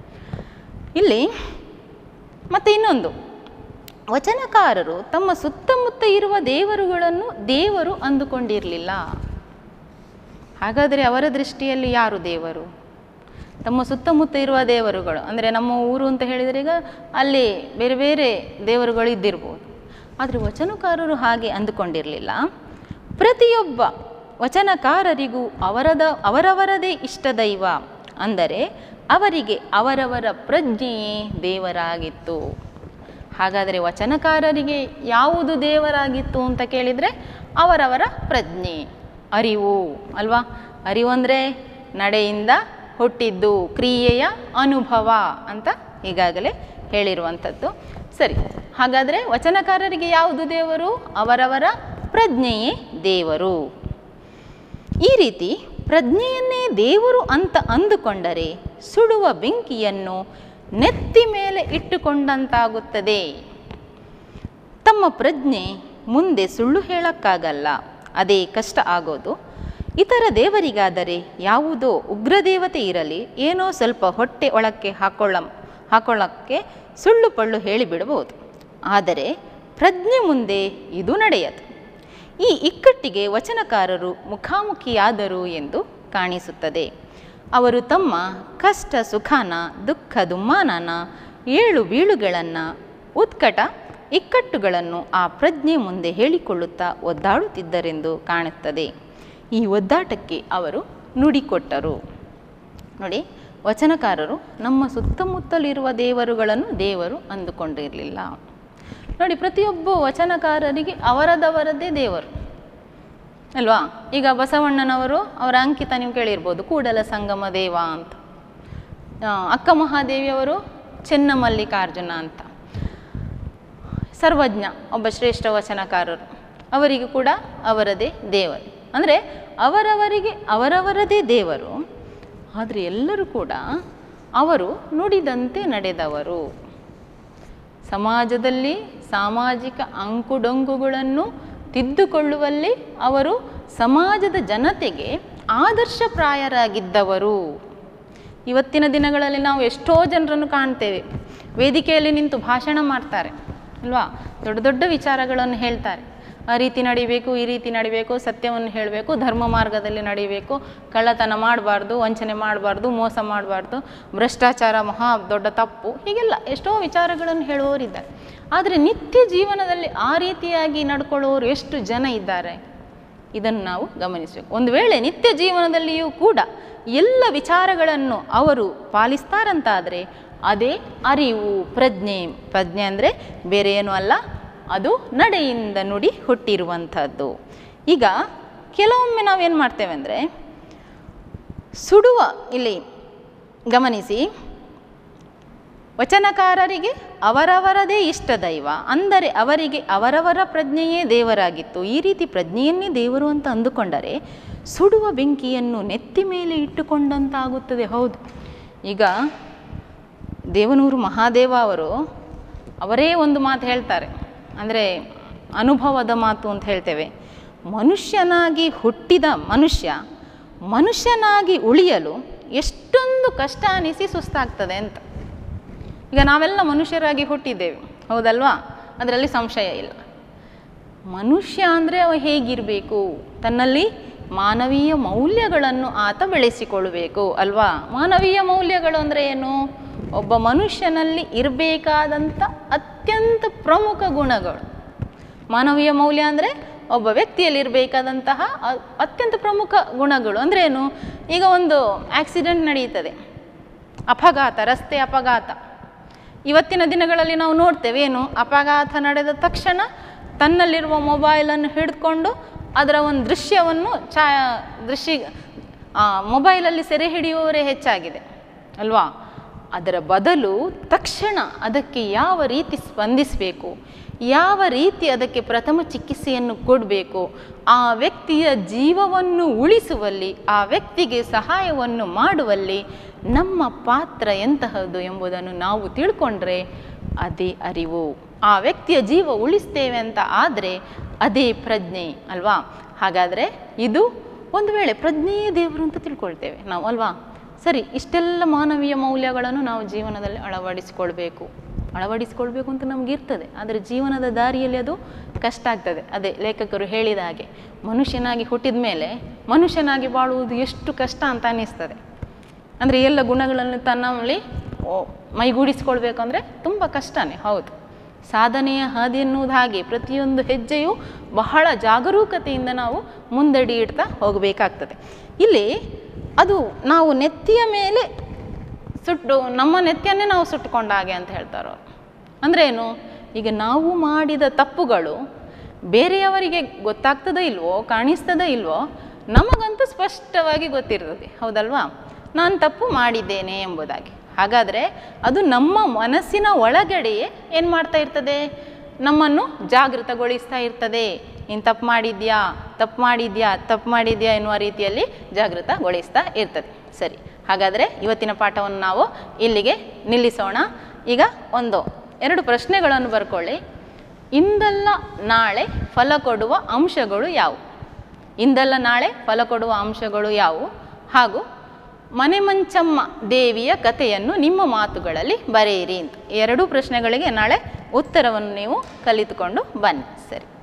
ಇಲ್ಲಿ ಮತ್ತು ಇನ್ನೊಂದು ವಚನಕಾರರು ತಮ್ಮ ಸುತ್ತಮುತ್ತ ಇರುವ ದೇವರುಗಳನ್ನು ದೇವರು ಅಂದುಕೊಂಡಿರಲಿಲ್ಲ ಹಾಗಾದರೆ ಅವರ ದೃಷ್ಟಿಯಲ್ಲಿ ಯಾರು ದೇವರು ತಮ್ಮ ಸುತ್ತಮುತ್ತ ಇರುವ ದೇವರುಗಳು ಅಂದರೆ ನಮ್ಮ ಊರು ಅಂತ ಹೇಳಿದರೆ ಈಗ ಅಲ್ಲಿ ಬೇರೆ ಬೇರೆ ದೇವರುಗಳು ಇದ್ದಿರ್ಬೋದು ಆದರೆ ವಚನಕಾರರು ಹಾಗೆ ಅಂದುಕೊಂಡಿರಲಿಲ್ಲ ಪ್ರತಿಯೊಬ್ಬ ವಚನಕಾರರಿಗೂ ಅವರದ ಅವರವರದೇ ಇಷ್ಟ ದೈವ ಅಂದರೆ ಅವರಿಗೆ ಅವರವರ ಪ್ರಜ್ಞೆಯೇ ದೇವರಾಗಿತ್ತು ಹಾಗಾದರೆ ವಚನಕಾರರಿಗೆ ಯಾವುದು ದೇವರಾಗಿತ್ತು ಅಂತ ಕೇಳಿದರೆ ಅವರವರ ಪ್ರಜ್ಞೆ ಅರಿವು ಅಲ್ವಾ ಅರಿವು ಅಂದರೆ ನಡೆಯಿಂದ ಹುಟ್ಟಿದ್ದು ಕ್ರಿಯೆಯ ಅನುಭವ ಅಂತ ಈಗಾಗಲೇ ಹೇಳಿರುವಂಥದ್ದು ಸರಿ ಹಾಗಾದರೆ ವಚನಕಾರರಿಗೆ ಯಾವುದು ದೇವರು ಅವರವರ ಪ್ರಜ್ಞೆಯೇ ದೇವರು ಈ ರೀತಿ ಪ್ರಜ್ಞೆಯನ್ನೇ ದೇವರು ಅಂತ ಅಂದುಕೊಂಡರೆ ಸುಡುವ ಬೆಂಕಿಯನ್ನು ನೆತ್ತಿ ಮೇಲೆ ಇಟ್ಟುಕೊಂಡಂತಾಗುತ್ತದೆ ತಮ್ಮ ಪ್ರಜ್ಞೆ ಮುಂದೆ ಸುಳ್ಳು ಹೇಳಕ್ಕಾಗಲ್ಲ ಅದೇ ಕಷ್ಟ ಆಗೋದು ಇತರ ದೇವರಿಗಾದರೆ ಯಾವುದೋ ಉಗ್ರದೇವತೆ ಇರಲಿ ಏನೋ ಸ್ವಲ್ಪ ಹೊಟ್ಟೆ ಒಳಕ್ಕೆ ಹಾಕೊಳ್ಳ ಹಾಕೊಳ್ಳಕ್ಕೆ ಸುಳ್ಳು ಪಳ್ಳು ಹೇಳಿಬಿಡಬಹುದು ಆದರೆ ಪ್ರಜ್ಞೆ ಮುಂದೆ ಇದು ನಡೆಯದು ಈ ಇಕ್ಕಟ್ಟಿಗೆ ವಚನಕಾರರು ಮುಖಾಮುಖಿಯಾದರು ಎಂದು ಕಾಣಿಸುತ್ತದೆ ಅವರು ತಮ್ಮ ಕಷ್ಟ ಸುಖಾನ ದುಃಖ ದುಮ್ಮಾನನ ಏಳು ಬೀಳುಗಳನ್ನು ಉತ್ಕಟ ಇಕ್ಕಟ್ಟುಗಳನ್ನು ಆ ಪ್ರಜ್ಞೆ ಮುಂದೆ ಹೇಳಿಕೊಳ್ಳುತ್ತಾ ಒದ್ದಾಡುತ್ತಿದ್ದರೆಂದು ಕಾಣುತ್ತದೆ ಈ ಒದ್ದಾಟಕ್ಕೆ ಅವರು ನುಡಿಕೊಟ್ಟರು ನೋಡಿ ವಚನಕಾರರು ನಮ್ಮ ಸುತ್ತಮುತ್ತಲಿರುವ ದೇವರುಗಳನ್ನು ದೇವರು ಅಂದುಕೊಂಡಿರಲಿಲ್ಲ ನೋಡಿ ಪ್ರತಿಯೊಬ್ಬ ವಚನಕಾರರಿಗೆ ಅವರದವರದ್ದೇ ದೇವರು ಅಲ್ವಾ ಈಗ ಬಸವಣ್ಣನವರು ಅವರ ಅಂಕಿತ ನೀವು ಕೇಳಿರ್ಬೋದು ಕೂಡಲ ಸಂಗಮ ದೇವ ಅಂತ ಆ, ಅಕ್ಕ ಮಹಾದೇವಿಯವರು ಚೆನ್ನಮಲ್ಲಿಕಾರ್ಜುನ ಅಂತ ಸರ್ವಜ್ಞ ಒಬ್ಬ ಶ್ರೇಷ್ಠ ವಚನಕಾರರು ಅವರಿಗೆ ಕೂಡ ಅವರದೇ ದೇವರು ಅಂದರೆ ಅವರವರಿಗೆ ಅವರವರದೇ ದೇವರು ಆದರೆ ಎಲ್ಲರೂ ಕೂಡ ಅವರು ನುಡಿದಂತೆ ನಡೆದವರು ಸಮಾಜದಲ್ಲಿ ಸಾಮಾಜಿಕ ಅಂಕುಡೊಂಕುಗಳನ್ನು ತಿದ್ದುಕೊಳ್ಳುವಲ್ಲಿ ಅವರು ಸಮಾಜದ ಜನತೆಗೆ ಆದರ್ಶಪ್ರಾಯರಾಗಿದ್ದವರು ಇವತ್ತಿನ ದಿನಗಳಲ್ಲಿ ನಾವು ಎಷ್ಟೋ ಜನರನ್ನು ಕಾಣ್ತೇವೆ ವೇದಿಕೆಯಲ್ಲಿ ನಿಂತು ಭಾಷಣ ಮಾಡ್ತಾರೆ ಅಲ್ವಾ ದೊಡ್ಡ ದೊಡ್ಡ ವಿಚಾರಗಳನ್ನು ಹೇಳ್ತಾರೆ ಆ ರೀತಿ ನಡಿಬೇಕು ಈ ರೀತಿ ನಡಿಬೇಕು ಸತ್ಯವನ್ನು ಹೇಳಬೇಕು ಧರ್ಮ ಮಾರ್ಗದಲ್ಲಿ ನಡಿಬೇಕು ಕಳ್ಳತನ ಮಾಡಬಾರ್ದು ವಂಚನೆ ಮಾಡಬಾರ್ದು ಮೋಸ ಮಾಡಬಾರ್ದು ಭ್ರಷ್ಟಾಚಾರ ಮಹಾ ದೊಡ್ಡ ತಪ್ಪು ಹೀಗೆಲ್ಲ ಎಷ್ಟೋ ವಿಚಾರಗಳನ್ನು ಹೇಳುವವರಿದ್ದಾರೆ ಆದರೆ ನಿತ್ಯ ಜೀವನದಲ್ಲಿ ಆ ರೀತಿಯಾಗಿ ನಡ್ಕೊಳ್ಳುವವರು ಎಷ್ಟು ಜನ ಇದ್ದಾರೆ ಇದನ್ನು ನಾವು ಗಮನಿಸಬೇಕು ಒಂದು ವೇಳೆ ನಿತ್ಯ ಜೀವನದಲ್ಲಿಯೂ ಕೂಡ ಎಲ್ಲ ವಿಚಾರಗಳನ್ನು ಅವರು ಪಾಲಿಸ್ತಾರಂತಾದರೆ ಅದೇ ಅರಿವು ಪ್ರಜ್ಞೆ ಪ್ರಜ್ಞೆ ಅಂದರೆ ಬೇರೆ ಏನೂ ಅಲ್ಲ ಅದು ನಡೆಯಿಂದ ನುಡಿ ಹುಟ್ಟಿರುವಂಥದ್ದು ಈಗ ಕೆಲವೊಮ್ಮೆ ನಾವೇನು ಮಾಡ್ತೇವೆ ಅಂದರೆ ಸುಡುವ ಇಲ್ಲಿ ಗಮನಿಸಿ ವಚನಕಾರರಿಗೆ ಅವರವರದೇ ಇಷ್ಟ ದೈವ ಅಂದರೆ ಅವರಿಗೆ ಅವರವರ ಪ್ರಜ್ಞೆಯೇ ದೇವರಾಗಿತ್ತು ಈ ರೀತಿ ಪ್ರಜ್ಞೆಯನ್ನೇ ದೇವರು ಅಂತ ಅಂದುಕೊಂಡರೆ ಸುಡುವ ಬೆಂಕಿಯನ್ನು ನೆತ್ತಿ ಮೇಲೆ ಇಟ್ಟುಕೊಂಡಂತಾಗುತ್ತದೆ ಹೌದು ಈಗ ದೇವನೂರು ಮಹಾದೇವ ಅವರು ಅವರೇ ಒಂದು ಮಾತು ಹೇಳ್ತಾರೆ ಅಂದರೆ ಅನುಭವದ ಮಾತು ಅಂತ ಹೇಳ್ತೇವೆ ಮನುಷ್ಯನಾಗಿ ಹುಟ್ಟಿದ ಮನುಷ್ಯ ಮನುಷ್ಯನಾಗಿ ಉಳಿಯಲು ಎಷ್ಟೊಂದು ಕಷ್ಟ ಅನಿಸಿ ಸುಸ್ತಾಗ್ತದೆ ಅಂತ ಈಗ ನಾವೆಲ್ಲ ಮನುಷ್ಯರಾಗಿ ಹುಟ್ಟಿದ್ದೇವೆ ಹೌದಲ್ವಾ ಅದರಲ್ಲಿ ಸಂಶಯ ಇಲ್ಲ ಮನುಷ್ಯ ಅಂದರೆ ಅವ ಹೇಗಿರಬೇಕು ತನ್ನಲ್ಲಿ ಮಾನವೀಯ ಮೌಲ್ಯಗಳನ್ನು ಆತ ಬೆಳೆಸಿಕೊಳ್ಳಬೇಕು ಅಲ್ವಾ ಮಾನವೀಯ ಮೌಲ್ಯಗಳು ಅಂದರೆ ಏನು ಒಬ್ಬ ಮನುಷ್ಯನಲ್ಲಿ ಇರಬೇಕಾದಂಥ ಅತ್ಯಂತ ಪ್ರಮುಖ ಗುಣಗಳು ಮಾನವೀಯ ಮೌಲ್ಯ ಅಂದರೆ ಒಬ್ಬ ವ್ಯಕ್ತಿಯಲ್ಲಿ ಇರಬೇಕಾದಂತಹ ಅ- ಅತ್ಯಂತ ಪ್ರಮುಖ ಗುಣಗಳು ಅಂದರೆ ಏನು ಈಗ ಒಂದು ಆಕ್ಸಿಡೆಂಟ್ ನಡೆಯುತ್ತದೆ ಅಪಘಾತ ರಸ್ತೆ ಅಪಘಾತ ಇವತ್ತಿನ ದಿನಗಳಲ್ಲಿ ನಾವು ನೋಡ್ತೇವೆ ಏನು ಅಪಘಾತ ನಡೆದ ತಕ್ಷಣ ತನ್ನಲ್ಲಿರುವ ಮೊಬೈಲನ್ನು ಹಿಡಿದುಕೊಂಡು ಅದರ ಒಂದು ದೃಶ್ಯವನ್ನು ಛಾ ದೃಶ್ಯ ಆ, ಮೊಬೈಲಲ್ಲಿ ಸೆರೆ ಹಿಡಿಯುವವರೇ ಹೆಚ್ಚಾಗಿದೆ ಅಲ್ವಾ ಅದರ ಬದಲು ತಕ್ಷಣ ಅದಕ್ಕೆ ಯಾವ ರೀತಿ ಸ್ಪಂದಿಸಬೇಕು ಯಾವ ರೀತಿ ಅದಕ್ಕೆ ಪ್ರಥಮ ಚಿಕಿತ್ಸೆಯನ್ನು ಕೊಡಬೇಕು ಆ ವ್ಯಕ್ತಿಯ ಜೀವವನ್ನು ಉಳಿಸುವಲ್ಲಿ ಆ ವ್ಯಕ್ತಿಗೆ ಸಹಾಯವನ್ನು ಮಾಡುವಲ್ಲಿ ನಮ್ಮ ಪಾತ್ರ ಎಂತಹದ್ದು ಎಂಬುದನ್ನು ನಾವು ತಿಳ್ಕೊಂಡ್ರೆ ಅದೇ ಅರಿವು ಆ ವ್ಯಕ್ತಿಯ ಜೀವ ಉಳಿಸ್ತೇವೆ ಅಂತ ಆದರೆ ಅದೇ ಪ್ರಜ್ಞೆ ಅಲ್ವಾ ಹಾಗಾದರೆ ಇದು ಒಂದು ವೇಳೆ ಪ್ರಜ್ಞೆಯೇ ದೇವರು ಅಂತ ತಿಳ್ಕೊಳ್ತೇವೆ ನಾವು ಅಲ್ವಾ ಸರಿ ಇಷ್ಟೆಲ್ಲ ಮಾನವೀಯ ಮೌಲ್ಯಗಳನ್ನು ನಾವು ಜೀವನದಲ್ಲಿ ಅಳವಡಿಸಿಕೊಳ್ಬೇಕು ಅಳವಡಿಸಿಕೊಳ್ಬೇಕು ಅಂತ ನಮ್ಗೆ ಇರ್ತದೆ ಆದರೆ ಜೀವನದ ದಾರಿಯಲ್ಲಿ ಅದು ಕಷ್ಟ ಆಗ್ತದೆ ಅದೇ ಲೇಖಕರು ಹೇಳಿದ ಹಾಗೆ ಮನುಷ್ಯನಾಗಿ ಹುಟ್ಟಿದ ಮೇಲೆ ಮನುಷ್ಯನಾಗಿ ಬಾಳುವುದು ಎಷ್ಟು ಕಷ್ಟ ಅಂತ ಅನ್ನಿಸ್ತದೆ ಅಂದರೆ ಎಲ್ಲ ಗುಣಗಳನ್ನು ತನ್ನಲ್ಲಿ ಓ, ಮೈಗೂಡಿಸ್ಕೊಳ್ಬೇಕಂದ್ರೆ ತುಂಬ ಕಷ್ಟನೇ ಹೌದು ಸಾಧನೆಯ ಹಾದಿ ಎನ್ನುವುದು ಹಾಗೆ ಪ್ರತಿಯೊಂದು ಹೆಜ್ಜೆಯು ಬಹಳ ಜಾಗರೂಕತೆಯಿಂದ ನಾವು ಮುಂದಡಿ ಇಡ್ತಾ ಹೋಗಬೇಕಾಗ್ತದೆ ಇಲ್ಲಿ ಅದು ನಾವು ನೆತ್ತಿಯ ಮೇಲೆ ಸುಟ್ಟು ನಮ್ಮ ನೆತ್ತಿಯನ್ನೇ ನಾವು ಸುಟ್ಟುಕೊಂಡ ಹಾಗೆ ಅಂತ ಹೇಳ್ತಾರೆ ಅವರು ಅಂದರೆ ಏನು ಈಗ ನಾವು ಮಾಡಿದ ತಪ್ಪುಗಳು ಬೇರೆಯವರಿಗೆ ಗೊತ್ತಾಗ್ತದೋ ಇಲ್ವೋ ಕಾಣಿಸ್ತದೋ ಇಲ್ವೋ ನಮಗಂತೂ ಸ್ಪಷ್ಟವಾಗಿ ಗೊತ್ತಿರ್ತದೆ ಹೌದಲ್ವಾ ನಾನು ತಪ್ಪು ಮಾಡಿದ್ದೇನೆ ಎಂಬುದಾಗಿ ಹಾಗಾದರೆ ಅದು ನಮ್ಮ ಮನಸ್ಸಿನ ಒಳಗಡೆಯೇ ಏನು ಮಾಡ್ತಾ ಇರ್ತದೆ ನಮ್ಮನ್ನು ಜಾಗೃತಗೊಳಿಸ್ತಾ ಇರ್ತದೆ ನೀನು ತಪ್ಪು ಮಾಡಿದ್ಯಾ ತಪ್ಪು ಮಾಡಿದ್ಯಾ ತಪ್ಪು ಮಾಡಿದ್ಯಾ ಎನ್ನುವ ರೀತಿಯಲ್ಲಿ ಜಾಗೃತಗೊಳಿಸ್ತಾ ಇರ್ತದೆ ಸರಿ ಹಾಗಾದರೆ ಇವತ್ತಿನ ಪಾಠವನ್ನು ನಾವು ಇಲ್ಲಿಗೆ ನಿಲ್ಲಿಸೋಣ ಈಗ ಒಂದು ಎರಡು ಪ್ರಶ್ನೆಗಳನ್ನು ಬರ್ಕೊಳ್ಳಿ ಇಂದಲ್ಲ ನಾಳೆ ಫಲ ಕೊಡುವ ಅಂಶಗಳು ಯಾವುವು ಇಂದಲ್ಲ ನಾಳೆ ಫಲ ಕೊಡುವ ಅಂಶಗಳು ಯಾವುವು ಹಾಗೂ ಮನೆ ಮಂಚಮ್ಮ ದೇವಿಯ ಕಥೆಯನ್ನು ನಿಮ್ಮ ಮಾತುಗಳಲ್ಲಿ ಬರೆಯಿರಿ ಅಂತ ಈ ಎರಡೂ ಪ್ರಶ್ನೆಗಳಿಗೆ ನಾಳೆ ಉತ್ತರವನ್ನು ನೀವು ಕಲಿತುಕೊಂಡು ಬನ್ನಿ ಸರಿ